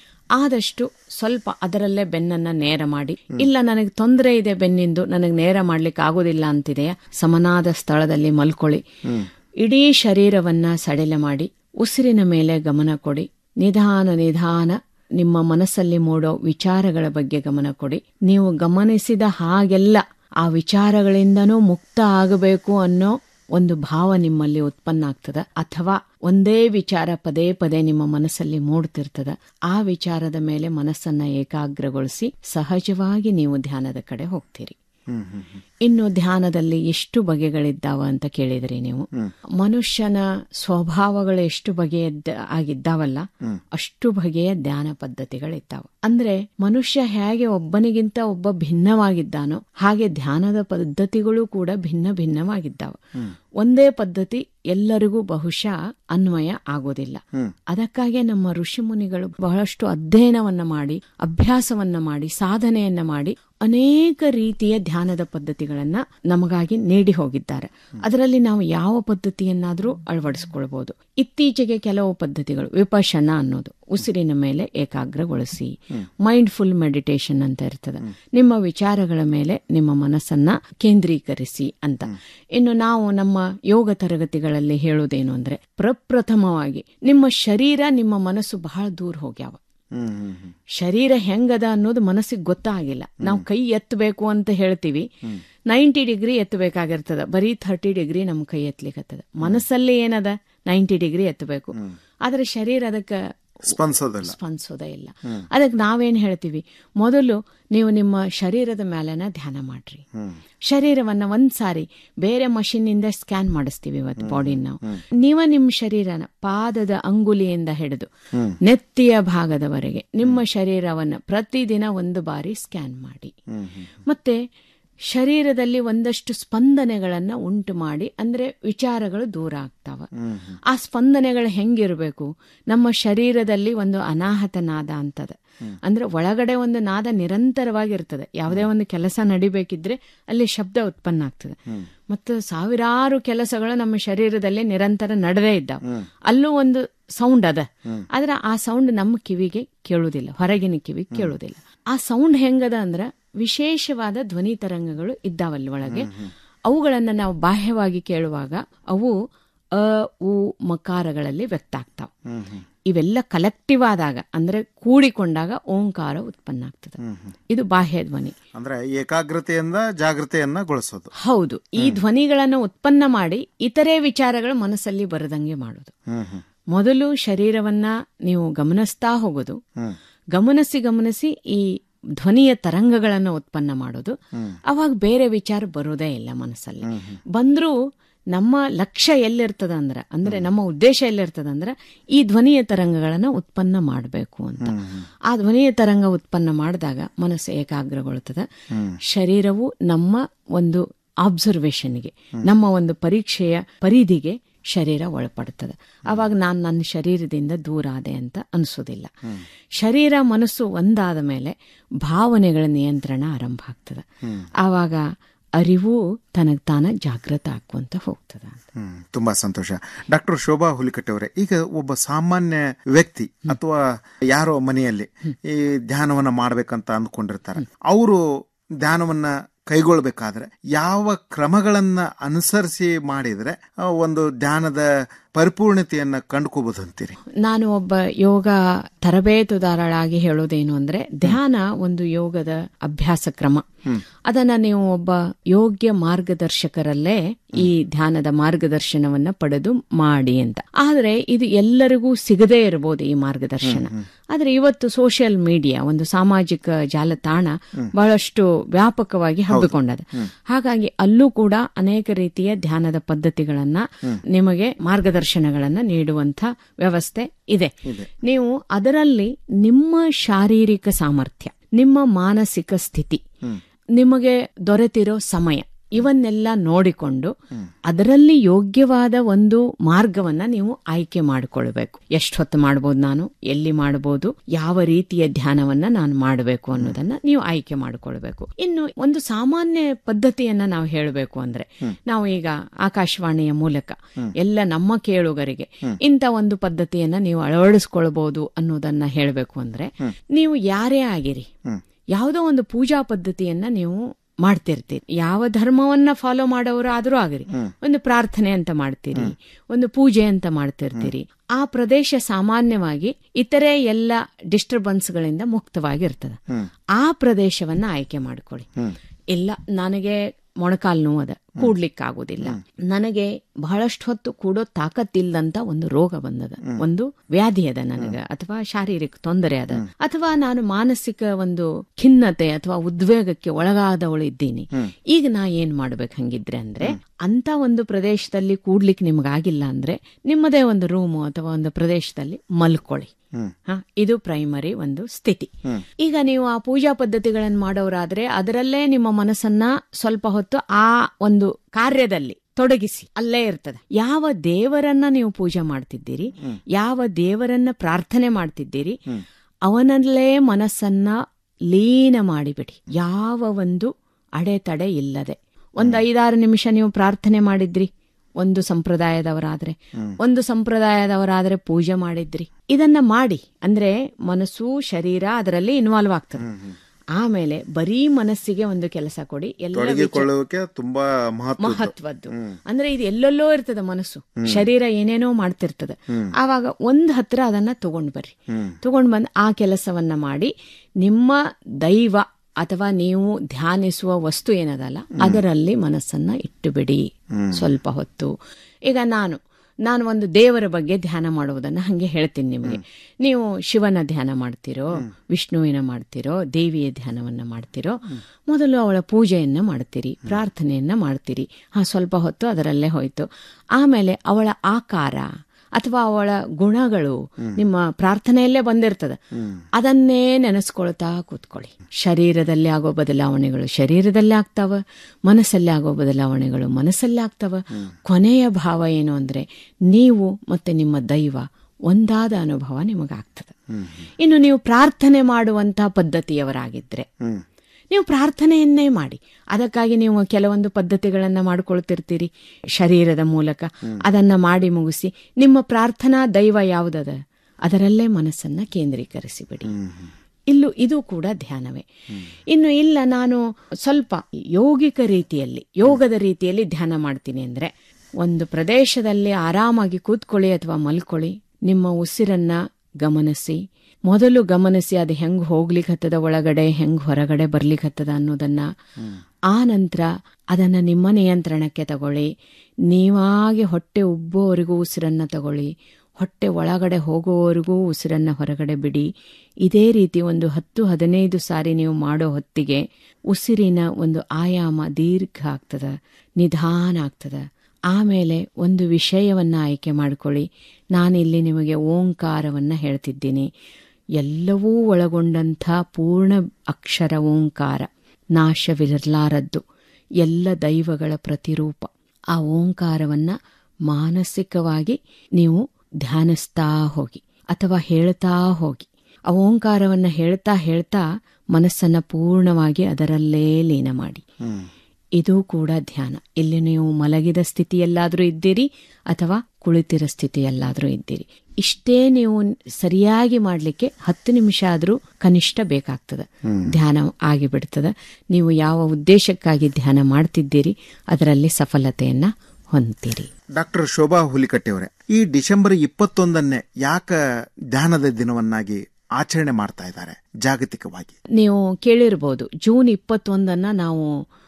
ಆದಷ್ಟು ಸ್ವಲ್ಪ ಅದರಲ್ಲೇ ಬೆನ್ನನ್ನ ನೇರ ಮಾಡಿ ಇಲ್ಲ ನನಗೆ ತೊಂದರೆ ಇದೆ ಬೆನ್ನಿಂದು ನನಗೆ ನೇರ ಮಾಡ್ಲಿಕ್ಕೆ ಆಗೋದಿಲ್ಲ ಅಂತಿದೆಯಾ ಸಮನಾದ ಸ್ಥಳದಲ್ಲಿ ಮಲ್ಕೊಳ್ಳಿ ಇಡೀ ಶರೀರವನ್ನ ಸಡಿಲ ಮಾಡಿ ಉಸಿರಿನ ಮೇಲೆ ಗಮನ ಕೊಡಿ ನಿಧಾನ ನಿಧಾನ ನಿಮ್ಮ ಮನಸ್ಸಲ್ಲಿ ಮೂಡೋ ವಿಚಾರಗಳ ಬಗ್ಗೆ ಗಮನ ಕೊಡಿ ನೀವು ಗಮನಿಸಿದ ಹಾಗೆಲ್ಲ ಆ ವಿಚಾರಗಳಿಂದನೂ ಮುಕ್ತ ಆಗಬೇಕು ಅನ್ನೋ ಒಂದು ಭಾವ ನಿಮ್ಮಲ್ಲಿ ಉತ್ಪನ್ನ ಆಗ್ತದ ಅಥವಾ ಒಂದೇ ವಿಚಾರ ಪದೇ ಪದೇ ನಿಮ್ಮ ಮನಸ್ಸಲ್ಲಿ ಮೂಡ್ತಿರ್ತದ ಆ ವಿಚಾರದ ಮೇಲೆ ಮನಸ್ಸನ್ನ ಏಕಾಗ್ರಗೊಳಿಸಿ ಸಹಜವಾಗಿ ನೀವು ಧ್ಯಾನದ ಕಡೆ ಹೋಗ್ತೀರಿ ಇನ್ನು ಧ್ಯಾನದಲ್ಲಿ ಎಷ್ಟು ಬಗೆಗಳಿದ್ದಾವ ಅಂತ ಕೇಳಿದ್ರಿ ನೀವು ಮನುಷ್ಯನ ಸ್ವಭಾವಗಳು ಎಷ್ಟು ಬಗೆಯದ್ದ ಆಗಿದ್ದಾವಲ್ಲ ಅಷ್ಟು ಬಗೆಯ ಧ್ಯಾನ ಪದ್ಧತಿಗಳಿದ್ದಾವ ಅಂದ್ರೆ ಮನುಷ್ಯ ಹೇಗೆ ಒಬ್ಬನಿಗಿಂತ ಒಬ್ಬ ಭಿನ್ನವಾಗಿದ್ದಾನೋ ಹಾಗೆ ಧ್ಯಾನದ ಪದ್ಧತಿಗಳು ಕೂಡ ಭಿನ್ನ ಭಿನ್ನವಾಗಿದ್ದಾವ ಒಂದೇ ಪದ್ಧತಿ ಎಲ್ಲರಿಗೂ ಬಹುಶಃ ಅನ್ವಯ ಆಗೋದಿಲ್ಲ ಅದಕ್ಕಾಗಿ ನಮ್ಮ ಋಷಿ ಮುನಿಗಳು ಬಹಳಷ್ಟು ಅಧ್ಯಯನವನ್ನ ಮಾಡಿ ಅಭ್ಯಾಸವನ್ನ ಮಾಡಿ ಸಾಧನೆಯನ್ನ ಮಾಡಿ ಅನೇಕ ರೀತಿಯ ಧ್ಯಾನದ ಪದ್ಧತಿಗಳನ್ನ ನಮಗಾಗಿ ನೀಡಿ ಹೋಗಿದ್ದಾರೆ ಅದರಲ್ಲಿ ನಾವು ಯಾವ ಪದ್ಧತಿಯನ್ನಾದರೂ ಅಳವಡಿಸಿಕೊಳ್ಬಹುದು ಇತ್ತೀಚೆಗೆ ಕೆಲವು ಪದ್ಧತಿಗಳು ವಿಪಶನ ಅನ್ನೋದು ಉಸಿರಿನ ಮೇಲೆ ಏಕಾಗ್ರಗೊಳಿಸಿ ಮೈಂಡ್ಫುಲ್ ಮೆಡಿಟೇಷನ್ ಅಂತ ಇರ್ತದೆ ನಿಮ್ಮ ವಿಚಾರಗಳ ಮೇಲೆ ನಿಮ್ಮ ಮನಸ್ಸನ್ನ ಕೇಂದ್ರೀಕರಿಸಿ ಅಂತ ಇನ್ನು ನಾವು ನಮ್ಮ ಯೋಗ ತರಗತಿಗಳಲ್ಲಿ ಹೇಳೋದೇನು ಅಂದ್ರೆ ಪ್ರಪ್ರಥಮವಾಗಿ ನಿಮ್ಮ ಶರೀರ ನಿಮ್ಮ ಮನಸ್ಸು ಬಹಳ ದೂರ ಹೋಗ್ಯಾವ ಶರೀರ ಹೆಂಗದ ಅನ್ನೋದು ಮನಸ್ಸಿಗೆ ಗೊತ್ತಾಗಿಲ್ಲ ನಾವು ಕೈ ಎತ್ತಬೇಕು ಅಂತ ಹೇಳ್ತೀವಿ ನೈಂಟಿ ಡಿಗ್ರಿ ಎತ್ತಬೇಕಾಗಿರ್ತದ ಬರೀ ಥರ್ಟಿ ಡಿಗ್ರಿ ನಮ್ ಕೈ ಎತ್ತಲಿಕ್ಕತ್ತದ ಮನಸ್ಸಲ್ಲಿ ಏನದ ನೈಂಟಿ ಡಿಗ್ರಿ ಎತ್ತಬೇಕು ಆದ್ರೆ ಶರೀರ ಅದಕ್ಕೆ ಸ್ಪಂದಿಸೋದಿಲ್ಲ ಸ್ಪಂದಿಸೋದೇ ಇಲ್ಲ ಅದಕ್ಕೆ ನಾವೇನ್ ಹೇಳ್ತೀವಿ ಮೊದಲು ನೀವು ನಿಮ್ಮ ಶರೀರದ ಮೇಲೆನ ಧ್ಯಾನ ಮಾಡ್ರಿ ಶರೀರವನ್ನ ಒಂದ್ ಸಾರಿ ಬೇರೆ ಮಷಿನ್ ಇಂದ ಸ್ಕ್ಯಾನ್ ಮಾಡಿಸ್ತೀವಿ ಇವತ್ತು ಬಾಡಿನ ನಾವು ನೀವ ನಿಮ್ಮ ಶರೀರನ ಪಾದದ ಅಂಗುಲಿಯಿಂದ ಹಿಡಿದು ನೆತ್ತಿಯ ಭಾಗದವರೆಗೆ ನಿಮ್ಮ ಶರೀರವನ್ನ ಪ್ರತಿದಿನ ಒಂದು ಬಾರಿ ಸ್ಕ್ಯಾನ್ ಮಾಡಿ ಮತ್ತೆ ಶರೀರದಲ್ಲಿ ಒಂದಷ್ಟು ಸ್ಪಂದನೆಗಳನ್ನ ಉಂಟು ಮಾಡಿ ಅಂದ್ರೆ ವಿಚಾರಗಳು ದೂರ ಆಗ್ತಾವ ಆ ಸ್ಪಂದನೆಗಳು ಹೆಂಗಿರಬೇಕು ನಮ್ಮ ಶರೀರದಲ್ಲಿ ಒಂದು ಅನಾಹತ ನಾದ ಅಂತದ ಅಂದ್ರೆ ಒಳಗಡೆ ಒಂದು ನಾದ ನಿರಂತರವಾಗಿರ್ತದೆ ಯಾವುದೇ ಒಂದು ಕೆಲಸ ನಡಿಬೇಕಿದ್ರೆ ಅಲ್ಲಿ ಶಬ್ದ ಉತ್ಪನ್ನ ಆಗ್ತದೆ ಮತ್ತು ಸಾವಿರಾರು ಕೆಲಸಗಳು ನಮ್ಮ ಶರೀರದಲ್ಲಿ ನಿರಂತರ ನಡೆದೇ ಇದ್ದಾವ ಅಲ್ಲೂ ಒಂದು ಸೌಂಡ್ ಅದ ಆದ್ರೆ ಆ ಸೌಂಡ್ ನಮ್ಮ ಕಿವಿಗೆ ಕೇಳುವುದಿಲ್ಲ ಹೊರಗಿನ ಕಿವಿಗೆ ಕೇಳುವುದಿಲ್ಲ ಆ ಸೌಂಡ್ ಹೆಂಗದ ಅಂದ್ರ ವಿಶೇಷವಾದ ಧ್ವನಿ ತರಂಗಗಳು ಇದ್ದಾವಲ್ಲಿ ಒಳಗೆ ಅವುಗಳನ್ನ ನಾವು ಬಾಹ್ಯವಾಗಿ ಕೇಳುವಾಗ ಅವು ಅ ಉ ಮಕಾರಗಳಲ್ಲಿ ವ್ಯಕ್ತ ಆಗ್ತಾವ ಇವೆಲ್ಲ ಕಲೆಕ್ಟಿವ್ ಆದಾಗ ಅಂದ್ರೆ ಕೂಡಿಕೊಂಡಾಗ ಓಂಕಾರ ಉತ್ಪನ್ನ ಆಗ್ತದೆ ಇದು ಬಾಹ್ಯ ಧ್ವನಿ ಅಂದ್ರೆ ಏಕಾಗ್ರತೆಯಿಂದ ಜಾಗೃತೆಯನ್ನ ಗೊಳಿಸೋದು ಹೌದು ಈ ಧ್ವನಿಗಳನ್ನು ಉತ್ಪನ್ನ ಮಾಡಿ ಇತರೆ ವಿಚಾರಗಳು ಮನಸ್ಸಲ್ಲಿ ಬರದಂಗೆ ಮಾಡೋದು ಮೊದಲು ಶರೀರವನ್ನ ನೀವು ಗಮನಿಸ್ತಾ ಹೋಗೋದು ಗಮನಿಸಿ ಗಮನಿಸಿ ಈ ಧ್ವನಿಯ ತರಂಗಗಳನ್ನು ಉತ್ಪನ್ನ ಮಾಡೋದು ಅವಾಗ ಬೇರೆ ವಿಚಾರ ಬರೋದೇ ಇಲ್ಲ ಮನಸ್ಸಲ್ಲಿ ಬಂದ್ರೂ ನಮ್ಮ ಲಕ್ಷ್ಯ ಎಲ್ಲಿರ್ತದ ಅಂದ್ರ ಅಂದ್ರೆ ನಮ್ಮ ಉದ್ದೇಶ ಎಲ್ಲಿರ್ತದ ಅಂದ್ರ ಈ ಧ್ವನಿಯ ತರಂಗಗಳನ್ನ ಉತ್ಪನ್ನ ಮಾಡಬೇಕು ಅಂತ ಆ ಧ್ವನಿಯ ತರಂಗ ಉತ್ಪನ್ನ ಮಾಡಿದಾಗ ಮನಸ್ಸು ಏಕಾಗ್ರಗೊಳ್ತದ ಶರೀರವು ನಮ್ಮ ಒಂದು ಆಬ್ಸರ್ವೇಷನ್ಗೆ ನಮ್ಮ ಒಂದು ಪರೀಕ್ಷೆಯ ಪರಿಧಿಗೆ ಶರೀರ ಒಳಪಡುತ್ತದೆ ಅವಾಗ ನಾನು ನನ್ನ ಶರೀರದಿಂದ ದೂರ ಆದೆ ಅಂತ ಅನಿಸೋದಿಲ್ಲ ಶರೀರ ಮನಸ್ಸು ಒಂದಾದ ಮೇಲೆ ಭಾವನೆಗಳ ನಿಯಂತ್ರಣ ಆರಂಭ ಆಗ್ತದೆ ಆವಾಗ ಅರಿವು ತನಗ್ ತಾನ ಜಾಗೃತ ಆಗುವಂತ ಹೋಗ್ತದ ಹ್ಮ್ ತುಂಬಾ ಸಂತೋಷ ಡಾಕ್ಟರ್ ಶೋಭಾ ಹುಲಿಕಟ್ಟೆ ಅವರೇ ಈಗ ಒಬ್ಬ ಸಾಮಾನ್ಯ ವ್ಯಕ್ತಿ ಅಥವಾ ಯಾರೋ ಮನೆಯಲ್ಲಿ ಈ ಧ್ಯಾನವನ್ನ ಮಾಡ್ಬೇಕಂತ ಅಂದ್ಕೊಂಡಿರ್ತಾರೆ ಅವರು ಧ್ಯಾನವನ್ನ ಕೈಗೊಳ್ಬೇಕಾದ್ರೆ ಯಾವ ಕ್ರಮಗಳನ್ನ ಅನುಸರಿಸಿ ಮಾಡಿದ್ರೆ ಆ, ಒಂದು ಧ್ಯಾನದ ಪರಿಪೂರ್ಣತೆಯನ್ನ ಕಂಡುಕೋಬಹುದು ನಾನು ಒಬ್ಬ ಯೋಗ ತರಬೇತುದಾರಳಾಗಿ ಹೇಳೋದೇನು ಅಂದ್ರೆ ಧ್ಯಾನ ಒಂದು ಯೋಗದ ಅಭ್ಯಾಸ ಕ್ರಮ ಅದನ್ನ ನೀವು ಒಬ್ಬ ಯೋಗ್ಯ ಮಾರ್ಗದರ್ಶಕರಲ್ಲೇ ಈ ಧ್ಯಾನದ ಮಾರ್ಗದರ್ಶನವನ್ನ ಪಡೆದು ಮಾಡಿ ಅಂತ ಆದ್ರೆ ಇದು ಎಲ್ಲರಿಗೂ ಸಿಗದೇ ಇರಬಹುದು ಈ ಮಾರ್ಗದರ್ಶನ ಆದ್ರೆ ಇವತ್ತು ಸೋಷಿಯಲ್ ಮೀಡಿಯಾ ಒಂದು ಸಾಮಾಜಿಕ ಜಾಲತಾಣ ಬಹಳಷ್ಟು ವ್ಯಾಪಕವಾಗಿ ಹಬ್ಬಿಕೊಂಡದ ಹಾಗಾಗಿ ಅಲ್ಲೂ ಕೂಡ ಅನೇಕ ರೀತಿಯ ಧ್ಯಾನದ ಪದ್ಧತಿಗಳನ್ನ ನಿಮಗೆ ಮಾರ್ಗದರ್ಶನಗಳನ್ನ ನೀಡುವಂತ ವ್ಯವಸ್ಥೆ ಇದೆ ನೀವು ಅದರಲ್ಲಿ ನಿಮ್ಮ ಶಾರೀರಿಕ ಸಾಮರ್ಥ್ಯ ನಿಮ್ಮ ಮಾನಸಿಕ ಸ್ಥಿತಿ ನಿಮಗೆ ದೊರೆತಿರೋ ಸಮಯ ಇವನ್ನೆಲ್ಲ ನೋಡಿಕೊಂಡು ಅದರಲ್ಲಿ ಯೋಗ್ಯವಾದ ಒಂದು ಮಾರ್ಗವನ್ನ ನೀವು ಆಯ್ಕೆ ಮಾಡಿಕೊಳ್ಬೇಕು ಎಷ್ಟು ಹೊತ್ತು ಮಾಡ್ಬೋದು ನಾನು ಎಲ್ಲಿ ಮಾಡಬಹುದು ಯಾವ ರೀತಿಯ ಧ್ಯಾನವನ್ನ ನಾನು ಮಾಡಬೇಕು ಅನ್ನೋದನ್ನ ನೀವು ಆಯ್ಕೆ ಮಾಡಿಕೊಳ್ಬೇಕು ಇನ್ನು ಒಂದು ಸಾಮಾನ್ಯ ಪದ್ಧತಿಯನ್ನ ನಾವು ಹೇಳಬೇಕು ಅಂದ್ರೆ ನಾವು ಈಗ ಆಕಾಶವಾಣಿಯ ಮೂಲಕ ಎಲ್ಲ ನಮ್ಮ ಕೇಳುಗರಿಗೆ ಇಂಥ ಒಂದು ಪದ್ಧತಿಯನ್ನ ನೀವು ಅಳವಡಿಸ್ಕೊಳ್ಬಹುದು ಅನ್ನೋದನ್ನ ಹೇಳಬೇಕು ಅಂದ್ರೆ ನೀವು ಯಾರೇ ಆಗಿರಿ ಯಾವುದೋ ಒಂದು ಪೂಜಾ ಪದ್ಧತಿಯನ್ನ ನೀವು ಮಾಡ್ತಿರ್ತೀರಿ ಯಾವ ಧರ್ಮವನ್ನ ಫಾಲೋ ಮಾಡೋರು ಆದ್ರೂ ಆಗಿರಿ ಒಂದು ಪ್ರಾರ್ಥನೆ ಅಂತ ಮಾಡ್ತೀರಿ ಒಂದು ಪೂಜೆ ಅಂತ ಮಾಡ್ತಿರ್ತೀರಿ ಆ ಪ್ರದೇಶ ಸಾಮಾನ್ಯವಾಗಿ ಇತರೆ ಎಲ್ಲ ಡಿಸ್ಟರ್ಬೆನ್ಸ್ ಗಳಿಂದ ಮುಕ್ತವಾಗಿರ್ತದೆ ಆ ಪ್ರದೇಶವನ್ನ ಆಯ್ಕೆ ಮಾಡ್ಕೊಳ್ಳಿ ಇಲ್ಲ ನನಗೆ ಮೊಣಕಾಲ್ ನೋವದ ಕೂಡ್ಲಿಕ್ಕಾಗೋದಿಲ್ಲ ನನಗೆ ಬಹಳಷ್ಟು ಹೊತ್ತು ಕೂಡೋ ತಾಕತ್ತಿಲ್ಲದಂತ ಒಂದು ರೋಗ ಬಂದದ ಒಂದು ವ್ಯಾಧಿ ಅದ ನನಗೆ ಅಥವಾ ಶಾರೀರಿಕ ತೊಂದರೆ ಅದ ಅಥವಾ ನಾನು ಮಾನಸಿಕ ಒಂದು ಖಿನ್ನತೆ ಅಥವಾ ಉದ್ವೇಗಕ್ಕೆ ಒಳಗಾದವಳು ಇದ್ದೀನಿ ಈಗ ನಾ ಏನ್ ಮಾಡ್ಬೇಕು ಹಂಗಿದ್ರೆ ಅಂದ್ರೆ ಅಂತ ಒಂದು ಪ್ರದೇಶದಲ್ಲಿ ಕೂಡ್ಲಿಕ್ಕೆ ನಿಮ್ಗಾಗಿಲ್ಲ ಅಂದ್ರೆ ನಿಮ್ಮದೇ ಒಂದು ರೂಮು ಅಥವಾ ಒಂದು ಪ್ರದೇಶದಲ್ಲಿ ಮಲ್ಕೊಳ್ಳಿ ಹ, ಇದು ಪ್ರೈಮರಿ ಒಂದು ಸ್ಥಿತಿ ಈಗ ನೀವು ಆ ಪೂಜಾ ಪದ್ಧತಿಗಳನ್ನು ಮಾಡೋರಾದ್ರೆ ಅದರಲ್ಲೇ ನಿಮ್ಮ ಮನಸ್ಸನ್ನ ಸ್ವಲ್ಪ ಹೊತ್ತು ಆ ಒಂದು ಕಾರ್ಯದಲ್ಲಿ ತೊಡಗಿಸಿ ಅಲ್ಲೇ ಇರ್ತದೆ ಯಾವ ದೇವರನ್ನ ನೀವು ಪೂಜೆ ಮಾಡ್ತಿದ್ದೀರಿ ಯಾವ ದೇವರನ್ನ ಪ್ರಾರ್ಥನೆ ಮಾಡ್ತಿದ್ದೀರಿ ಅವನಲ್ಲೇ ಮನಸ್ಸನ್ನ ಲೀನ ಮಾಡಿಬಿಡಿ ಯಾವ ಒಂದು ಅಡೆತಡೆ ಇಲ್ಲದೆ ಒಂದು ಐದಾರು ನಿಮಿಷ ನೀವು ಪ್ರಾರ್ಥನೆ ಮಾಡಿದ್ರಿ ಒಂದು ಸಂಪ್ರದಾಯದವರಾದ್ರೆ ಒಂದು ಸಂಪ್ರದಾಯದವರಾದ್ರೆ ಪೂಜೆ ಮಾಡಿದ್ರಿ ಇದನ್ನ ಮಾಡಿ ಅಂದ್ರೆ ಮನಸ್ಸು ಶರೀರ ಅದರಲ್ಲಿ ಇನ್ವಾಲ್ವ್ ಆಗ್ತದೆ ಆಮೇಲೆ ಬರೀ ಮನಸ್ಸಿಗೆ ಒಂದು ಕೆಲಸ ಕೊಡಿ ಎಲ್ಲ ವಿಚಾರ- ತೊಡಗಿಕೊಳ್ಳೋಕೆ ತುಂಬಾ ಮಹತ್ವ ಮಹತ್ವದ್ದು ಅಂದ್ರೆ ಇದು ಎಲ್ಲೆಲ್ಲೋ ಇರ್ತದೆ ಮನಸ್ಸು ಶರೀರ ಏನೇನೋ ಮಾಡ್ತಿರ್ತದೆ ಆವಾಗ ಒಂದ್ ಹತ್ರ ಅದನ್ನ ತಗೊಂಡ್ ಬರ್ರಿ ತಗೊಂಡ್ ಬಂದ್ ಆ ಕೆಲಸವನ್ನ ಮಾಡಿ ನಿಮ್ಮ ದೈವ ಅಥವಾ ನೀವು ಧ್ಯಾನಿಸುವ ವಸ್ತು ಏನದಲ್ಲ ಅದರಲ್ಲಿ ಮನಸ್ಸನ್ನ ಇಟ್ಟು ಬಿಡಿ ಸ್ವಲ್ಪ ಹೊತ್ತು ಈಗ ನಾನು ನಾನು ಒಂದು ದೇವರ ಬಗ್ಗೆ ಧ್ಯಾನ ಮಾಡುವುದನ್ನ ಹಂಗೆ ಹೇಳ್ತೀನಿ ನಿಮಗೆ ನೀವು ಶಿವನ ಧ್ಯಾನ ಮಾಡ್ತಿರೋ ವಿಷ್ಣುವಿನ ಮಾಡ್ತಿರೋ ದೇವಿಯ ಧ್ಯಾನವನ್ನ ಮಾಡ್ತಿರೋ ಮೊದಲು ಅವಳ ಪೂಜೆಯನ್ನ ಮಾಡ್ತೀರಿ ಪ್ರಾರ್ಥನೆಯನ್ನ ಮಾಡ್ತೀರಿ ಹಾ ಸ್ವಲ್ಪ ಹೊತ್ತು ಅದರಲ್ಲೇ ಹೋಯ್ತು ಆಮೇಲೆ ಅವಳ ಆಕಾರ ಅಥವಾ ಅವಳ ಗುಣಗಳು ನಿಮ್ಮ ಪ್ರಾರ್ಥನೆಯಲ್ಲೇ ಬಂದಿರ್ತದೆ ಅದನ್ನೇ ನೆನೆಸ್ಕೊಳ್ತಾ ಕೂತ್ಕೊಳ್ಳಿ ಶರೀರದಲ್ಲಿ ಆಗೋ ಬದಲಾವಣೆಗಳು ಶರೀರದಲ್ಲೇ ಆಗ್ತಾವ ಮನಸ್ಸಲ್ಲಿ ಆಗೋ ಬದಲಾವಣೆಗಳು ಮನಸ್ಸಲ್ಲೇ ಆಗ್ತಾವ ಕೊನೆಯ ಭಾವ ಏನು ಅಂದ್ರೆ ನೀವು ಮತ್ತೆ ನಿಮ್ಮ ದೈವ ಒಂದಾದ ಅನುಭವ ನಿಮಗಾಗ್ತದೆ ಇನ್ನು ನೀವು ಪ್ರಾರ್ಥನೆ ಮಾಡುವಂತಹ ಪದ್ಧತಿಯವರಾಗಿದ್ರೆ ನೀವು ಪ್ರಾರ್ಥನೆಯನ್ನೇ ಮಾಡಿ ಅದಕ್ಕಾಗಿ ನೀವು ಕೆಲವೊಂದು ಪದ್ಧತಿಗಳನ್ನ ಮಾಡ್ಕೊಳ್ತಿರ್ತೀರಿ ಶರೀರದ ಮೂಲಕ ಅದನ್ನ ಮಾಡಿ ಮುಗಿಸಿ ನಿಮ್ಮ ಪ್ರಾರ್ಥನಾ ದೈವ ಯಾವುದದ ಅದರಲ್ಲೇ ಮನಸ್ಸನ್ನ ಕೇಂದ್ರೀಕರಿಸಿಬಿಡಿ ಇಲ್ಲೂ ಇದು ಕೂಡ ಧ್ಯಾನವೇ ಇನ್ನು ಇಲ್ಲ ನಾನು ಸ್ವಲ್ಪ ಯೋಗಿಕ ರೀತಿಯಲ್ಲಿ ಯೋಗದ ರೀತಿಯಲ್ಲಿ ಧ್ಯಾನ ಮಾಡ್ತೀನಿ ಅಂದ್ರೆ ಒಂದು ಪ್ರದೇಶದಲ್ಲಿ ಆರಾಮಾಗಿ ಕೂತ್ಕೊಳ್ಳಿ ಅಥವಾ ಮಲ್ಕೊಳ್ಳಿ ನಿಮ್ಮ ಉಸಿರನ್ನ ಗಮನಿಸಿ ಮೊದಲು ಗಮನಿಸಿ ಅದು ಹೆಂಗ್ ಹೋಗ್ಲಿಕ್ಕತ್ತದ ಒಳಗಡೆ ಹೆಂಗ್ ಹೊರಗಡೆ ಬರ್ಲಿಕ್ಕತ್ತದ ಅನ್ನೋದನ್ನ ಆ ನಂತರ ಅದನ್ನ ನಿಮ್ಮ ನಿಯಂತ್ರಣಕ್ಕೆ ತಗೊಳ್ಳಿ ನೀವಾಗೆ ಹೊಟ್ಟೆ ಉಬ್ಬುವವರೆಗೂ ಉಸಿರನ್ನ ತಗೊಳ್ಳಿ ಹೊಟ್ಟೆ ಒಳಗಡೆ ಹೋಗುವವರೆಗೂ ಉಸಿರನ್ನ ಹೊರಗಡೆ ಬಿಡಿ ಇದೇ ರೀತಿ ಒಂದು ಹತ್ತು ಹದಿನೈದು ಸಾರಿ ನೀವು ಮಾಡೋ ಹೊತ್ತಿಗೆ ಉಸಿರಿನ ಒಂದು ಆಯಾಮ ದೀರ್ಘ ಆಗ್ತದ ನಿಧಾನ ಆಗ್ತದ ಆಮೇಲೆ ಒಂದು ವಿಷಯವನ್ನ ಆಯ್ಕೆ ಮಾಡ್ಕೊಳ್ಳಿ ನಾನಿಲ್ಲಿ ನಿಮಗೆ ಓಂಕಾರವನ್ನ ಹೇಳ್ತಿದ್ದೀನಿ ಎಲ್ಲವೂ ಒಳಗೊಂಡಂಥ ಪೂರ್ಣ ಅಕ್ಷರ ಓಂಕಾರ ನಾಶವಿರಲಾರದ್ದು ಎಲ್ಲ ದೈವಗಳ ಪ್ರತಿರೂಪ ಆ ಓಂಕಾರವನ್ನ ಮಾನಸಿಕವಾಗಿ ನೀವು ಧ್ಯಾನಿಸ್ತಾ ಹೋಗಿ ಅಥವಾ ಹೇಳ್ತಾ ಹೋಗಿ ಆ ಓಂಕಾರವನ್ನ ಹೇಳ್ತಾ ಹೇಳ್ತಾ ಮನಸ್ಸನ್ನ ಪೂರ್ಣವಾಗಿ ಅದರಲ್ಲೇ ಲೀನ ಮಾಡಿ ಇದು ಕೂಡ ಧ್ಯಾನ ಇಲ್ಲಿ ನೀವು ಮಲಗಿದ ಸ್ಥಿತಿಯಲ್ಲಾದರೂ ಇದ್ದೀರಿ ಅಥವಾ ಕುಳಿತಿರೋ ಸ್ಥಿತಿಯಲ್ಲಾದರೂ ಇದ್ದೀರಿ ಇಷ್ಟೇ ನೀವು ಸರಿಯಾಗಿ ಮಾಡಲಿಕ್ಕೆ ಹತ್ತು ನಿಮಿಷ ಆದರೂ ಕನಿಷ್ಠ ಬೇಕಾಗ್ತದೆ ಧ್ಯಾನ ಆಗಿಬಿಡ್ತದೆ ನೀವು ಯಾವ ಉದ್ದೇಶಕ್ಕಾಗಿ ಧ್ಯಾನ ಮಾಡ್ತಿದ್ದೀರಿ ಅದರಲ್ಲಿ ಸಫಲತೆಯನ್ನ ಹೊಂದ್ತೀರಿ ಡಾಕ್ಟರ್ ಶೋಭಾ ಹುಲಿಕಟ್ಟೆಯವರೇ ಈ ಡಿಸೆಂಬರ್ ಇಪ್ಪತ್ತೊಂದನ್ನೇ ಯಾಕ ಧ್ಯಾನದ ದಿನವನ್ನಾಗಿ ಆಚರಣೆ ಮಾಡ್ತಾ ಇದ್ದಾರೆ ಜಾಗತಿಕವಾಗಿ ನೀವು ಕೇಳಿರ್ಬೋದು ಜೂನ್ ಇಪ್ಪತ್ತೊಂದನ್ನ ನಾವು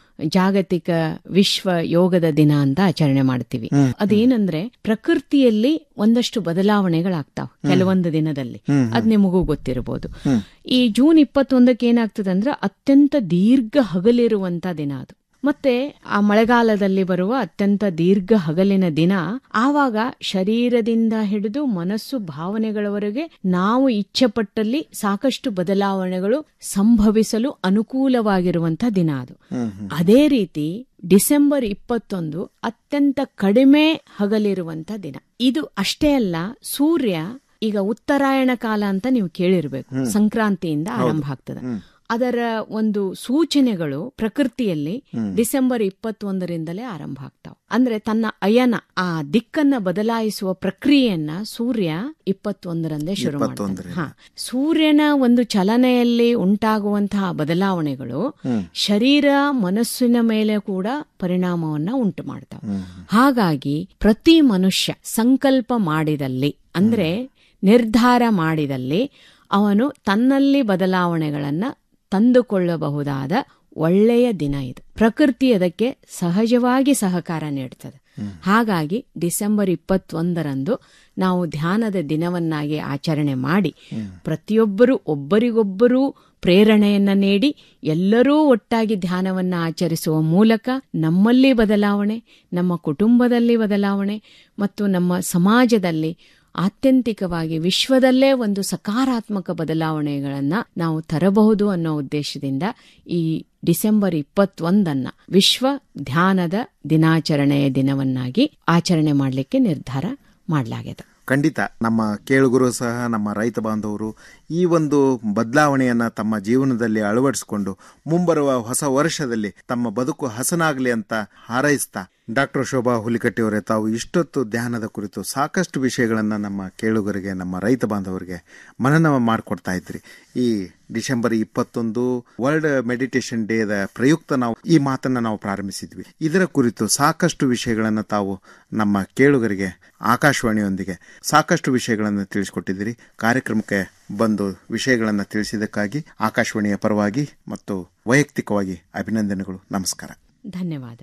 ಜಾಗತಿಕ ವಿಶ್ವ ಯೋಗದ ದಿನ ಅಂತ ಆಚರಣೆ ಮಾಡ್ತೀವಿ ಹ್ಮ್. ಅದೇನಂದ್ರೆ ಪ್ರಕೃತಿಯಲ್ಲಿ ಒಂದಷ್ಟು ಬದಲಾವಣೆಗಳಾಗ್ತಾವ ಹ್ಮ್. ಕೆಲವೊಂದು ದಿನದಲ್ಲಿ ಹ್ಮ್. ಅದ್ ನಿಮಗೂ ಗೊತ್ತಿರಬಹುದು ಹ್ಮ್. ಈ ಜೂನ್ ಇಪ್ಪತ್ತೊಂದಕ್ಕೆ ಏನಾಗ್ತದೆ ಅಂದ್ರೆ ಅತ್ಯಂತ ದೀರ್ಘ ಹಗಲಿರುವಂತ ದಿನ ಅದು ಮತ್ತೆ ಆ ಮಳೆಗಾಲದಲ್ಲಿ ಬರುವ ಅತ್ಯಂತ ದೀರ್ಘ ಹಗಲಿನ ದಿನ ಆವಾಗ ಶರೀರದಿಂದ ಹಿಡಿದು ಮನಸ್ಸು ಭಾವನೆಗಳವರೆಗೆ ನಾವು ಇಚ್ಛೆಪಟ್ಟಲ್ಲಿ ಸಾಕಷ್ಟು ಬದಲಾವಣೆಗಳು ಸಂಭವಿಸಲು ಅನುಕೂಲವಾಗಿರುವಂತ ದಿನ ಅದು ಅದೇ ರೀತಿ ಡಿಸೆಂಬರ್ ಇಪ್ಪತ್ತೊಂದು ಅತ್ಯಂತ ಕಡಿಮೆ ಹಗಲಿರುವಂತ ದಿನ ಇದು ಅಷ್ಟೇ ಅಲ್ಲ ಸೂರ್ಯ ಈಗ ಉತ್ತರಾಯಣ ಕಾಲ ಅಂತ ನೀವು ಕೇಳಿರ್ಬೇಕು ಹ್ಮ್. ಸಂಕ್ರಾಂತಿಯಿಂದ ಹೌದು. ಆರಂಭ ಆಗ್ತದೆ ಹ್ಮ್. ಅದರ ಒಂದು ಸೂಚನೆಗಳು ಪ್ರಕೃತಿಯಲ್ಲಿ ಹ್ಮ್. ಡಿಸೆಂಬರ್ ಇಪ್ಪತ್ತೊಂದರಿಂದಲೇ ಆರಂಭ ಆಗ್ತಾವ ಅಂದ್ರೆ ತನ್ನ ಅಯನ ಆ ದಿಕ್ಕನ್ನ ಬದಲಾಯಿಸುವ ಪ್ರಕ್ರಿಯೆಯನ್ನ ಸೂರ್ಯ ಇಪ್ಪತ್ತೊಂದರಂದೇ ಶುರು ಮಾಡ್ತಾನೆ ಇಪ್ಪತ್ತೊಂದರಿಂದ. ಹಾ ಸೂರ್ಯನ ಒಂದು ಚಲನೆಯಲ್ಲಿ ಉಂಟಾಗುವಂತಹ ಬದಲಾವಣೆಗಳು ಹ್ಮ್. ಶರೀರ ಮನಸ್ಸಿನ ಮೇಲೆ ಕೂಡ ಪರಿಣಾಮವನ್ನ ಉಂಟು ಮಾಡ್ತಾವ ಹಾಗಾಗಿ ಪ್ರತಿ ಮನುಷ್ಯ ಸಂಕಲ್ಪ ಮಾಡಿದಲ್ಲಿ ಅಂದ್ರೆ ನಿರ್ಧಾರ ಮಾಡಿದಲ್ಲಿ ಅವನು ತನ್ನಲ್ಲಿ ಬದಲಾವಣೆಗಳನ್ನ ತಂದುಕೊಳ್ಳಬಹುದಾದ ಒಳ್ಳೆಯ ದಿನ ಇದು ಪ್ರಕೃತಿ ಅದಕ್ಕೆ ಸಹಜವಾಗಿ ಸಹಕಾರ ನೀಡುತ್ತದೆ ಹಾಗಾಗಿ ಡಿಸೆಂಬರ್ ಇಪ್ಪತ್ತೊಂದರಂದು ನಾವು ಧ್ಯಾನದ ದಿನವನ್ನಾಗಿ ಆಚರಣೆ ಮಾಡಿ ಪ್ರತಿಯೊಬ್ಬರು ಒಬ್ಬರಿಗೊಬ್ಬರೂ ಪ್ರೇರಣೆಯನ್ನ ನೀಡಿ ಎಲ್ಲರೂ ಒಟ್ಟಾಗಿ ಧ್ಯಾನವನ್ನ ಆಚರಿಸುವ ಮೂಲಕ ನಮ್ಮಲ್ಲಿ ಬದಲಾವಣೆ ನಮ್ಮ ಕುಟುಂಬದಲ್ಲಿ ಬದಲಾವಣೆ ಮತ್ತು ನಮ್ಮ ಸಮಾಜದಲ್ಲಿ ಆತ್ಯಂತಿಕವಾಗಿ ವಿಶ್ವದಲ್ಲೇ ಒಂದು ಸಕಾರಾತ್ಮಕ ಬದಲಾವಣೆಗಳನ್ನ ನಾವು ತರಬಹುದು ಅನ್ನೋ ಉದ್ದೇಶದಿಂದ ಈ ಡಿಸೆಂಬರ್ ಇಪ್ಪತ್ತೊಂದನ್ನ ವಿಶ್ವ ಧ್ಯಾನದ ದಿನಾಚರಣೆಯ ದಿನವನ್ನಾಗಿ ಆಚರಣೆ ಮಾಡಲಿಕ್ಕೆ ನಿರ್ಧಾರ ಮಾಡಲಾಗಿದೆ ಖಂಡಿತ ನಮ್ಮ ಕೇಳುಗರು ಸಹ ನಮ್ಮ ರೈತ ಬಾಂಧವರು ಈ ಒಂದು ಬದಲಾವಣೆಯನ್ನ ತಮ್ಮ ಜೀವನದಲ್ಲಿ ಅಳವಡಿಸಿಕೊಂಡು ಮುಂಬರುವ ಹೊಸ ವರ್ಷದಲ್ಲಿ ತಮ್ಮ ಬದುಕು ಹಸನಾಗಲಿ ಅಂತ ಹಾರೈಸ್ತಾ ಡಾಕ್ಟರ್ ಶೋಭಾ ಹುಲಿಕಟ್ಟಿಯವರೇ ತಾವು ಇಷ್ಟೊತ್ತು ಧ್ಯಾನದ ಕುರಿತು ಸಾಕಷ್ಟು ವಿಷಯಗಳನ್ನು ನಮ್ಮ ಕೇಳುಗರಿಗೆ ನಮ್ಮ ರೈತ ಬಾಂಧವರಿಗೆ ಮನನ ಮಾಡಿಕೊಡ್ತಾ ಇದ್ರಿ ಈ ಡಿಸೆಂಬರ್ ಇಪ್ಪತ್ತೊಂದು ವರ್ಲ್ಡ್ ಮೆಡಿಟೇಷನ್ ಡೇದ ಪ್ರಯುಕ್ತ ನಾವು ಈ ಮಾತನ್ನ ನಾವು ಪ್ರಾರಂಭಿಸಿದ್ವಿ ಇದರ ಕುರಿತು ಸಾಕಷ್ಟು ವಿಷಯಗಳನ್ನು ತಾವು ನಮ್ಮ ಕೇಳುಗರಿಗೆ ಆಕಾಶವಾಣಿಯೊಂದಿಗೆ ಸಾಕಷ್ಟು ವಿಷಯಗಳನ್ನು ತಿಳಿಸಿಕೊಟ್ಟಿದ್ದೀರಿ ಕಾರ್ಯಕ್ರಮಕ್ಕೆ ಬಂದು ವಿಷಯಗಳನ್ನು ತಿಳಿಸಿದ್ದಕ್ಕಾಗಿ ಆಕಾಶವಾಣಿಯ ಪರವಾಗಿ ಮತ್ತು ವೈಯಕ್ತಿಕವಾಗಿ ಅಭಿನಂದನೆಗಳು ನಮಸ್ಕಾರ ಧನ್ಯವಾದ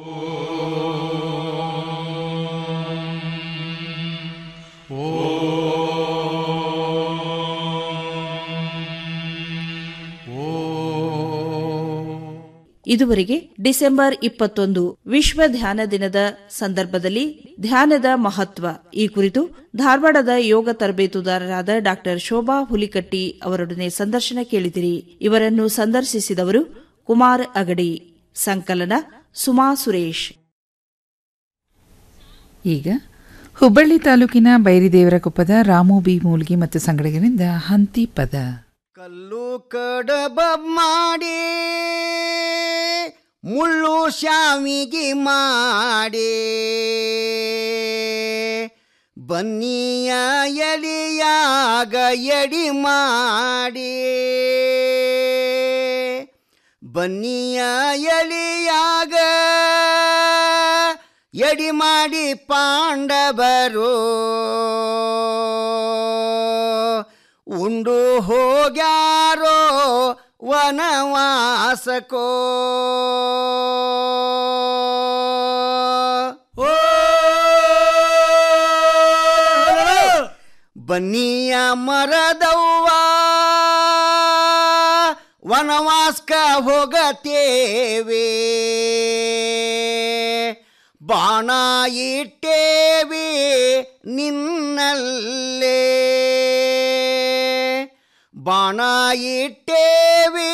ಇದುವರೆಗೆ ಡಿಸೆಂಬರ್ ಇಪ್ಪತ್ತೊಂದು ವಿಶ್ವ ಧ್ಯಾನ ದಿನದ ಸಂದರ್ಭದಲ್ಲಿ ಧ್ಯಾನದ ಮಹತ್ವ ಈ ಕುರಿತು ಧಾರವಾಡದ ಯೋಗ ತರಬೇತುದಾರರಾದ ಡಾಕ್ಟರ್ ಶೋಭಾ ಹುಲಿಕಟ್ಟಿ ಅವರೊಡನೆ ಸಂದರ್ಶನ ಕೇಳಿದಿರಿ ಇವರನ್ನು ಸಂದರ್ಶಿಸಿದವರು ಕುಮಾರ್ ಅಗಡಿ ಸಂಕಲನ ಸುಮಾ ಸುರೇಶ್ ಈಗ ಹುಬ್ಬಳ್ಳಿ ತಾಲೂಕಿನ ಬೈರಿದೇವರ ಕೊಪ್ಪದ ರಾಮು ಬಿ ಮೂಲ್ಗಿ ಮತ್ತು ಸಂಗಡಿಗರಿಂದ ಹಂತಿ ಪದ ಕಡಬ ಮಾಡಿ ಮುಳ್ಳು ಶಾವಿಗೆ ಮಾಡಿ ಬನ್ನಿಯ ಎಲಿಯಾಗ ಎಡಿ ಮಾಡಿ ಬನ್ನಿಯ ಎಲಿಯಾಗ ಎಡಿ ಮಾಡಿ ಪಾಂಡವರು ಉಂಡು ಹೋಗ್ಯಾರೋ ವನವಾಸಕೋ ಓ ಬನ್ನಿಯ ಮರದವ್ವ ವನವಾಸ್ಕ ಹೋಗತೇವೆ ಬಾಣ ಇಟ್ಟೇವಿ ನಿನ್ನಲ್ಲೇ ಬಾಣ ಇಟ್ಟೇವಿ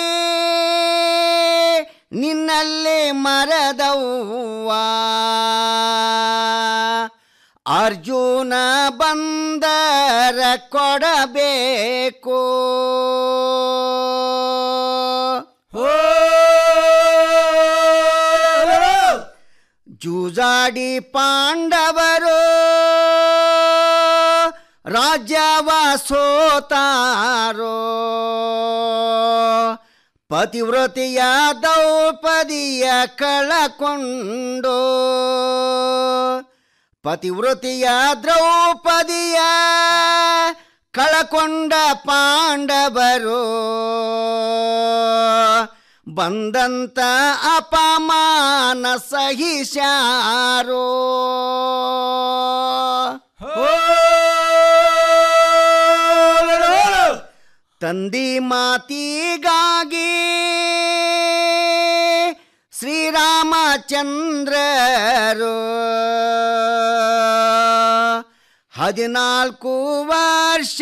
ನಿನ್ನಲ್ಲೇ ಮರದವ್ವ ಅರ್ಜುನ ಬಂದರ ಕೊಡಬೇಕು ಜೂಜಾಡಿ ಪಾಂಡವರು ರಾಜ್ಯವ ಸೋತಾರೋ ಪತಿವ್ರತೆಯ ದೌಪದಿಯ ಕಳಕೊಂಡು ಪತಿವೃತಿಯ ದ್ರೌಪದಿಯ ಕಳಕೊಂಡ ಪಾಂಡವರು ಬಂದಂತ ಅಪಮಾನ ಸಹಿಸಾರೋ ತಂದಿ ಮಾತಿಗಾಗಿ ಶ್ರೀರಾಮಚಂದ್ರರು ಹದಿನಾಲ್ಕು ವರ್ಷ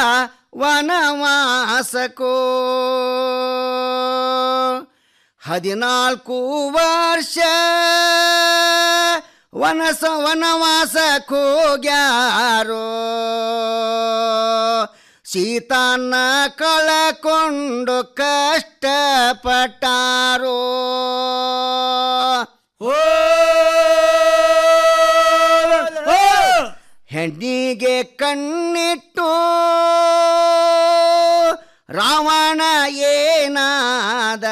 ವನವಾಸಕೋ ಹದಿನಾಲ್ಕು ವರ್ಷ ವನಸ ವನವಾಸಕ್ಕೋಗ್ಯಾರೋ ಸೀತಾನ್ನ ಕಳಕೊಂಡು ಕಷ್ಟಪಟ್ಟಾರೋ ಹೆಣ್ಣಿಗೆ ಕಣ್ಣಿಟ್ಟು ರಾವಣ ಏನಾದ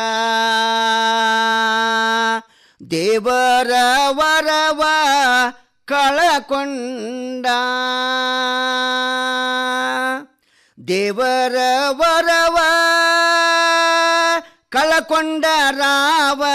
ದೇವರ ವರವ ಕಳಕೊಂಡ ದೇವರ ವರವ ಕಳಕೊಂಡ ರಾವ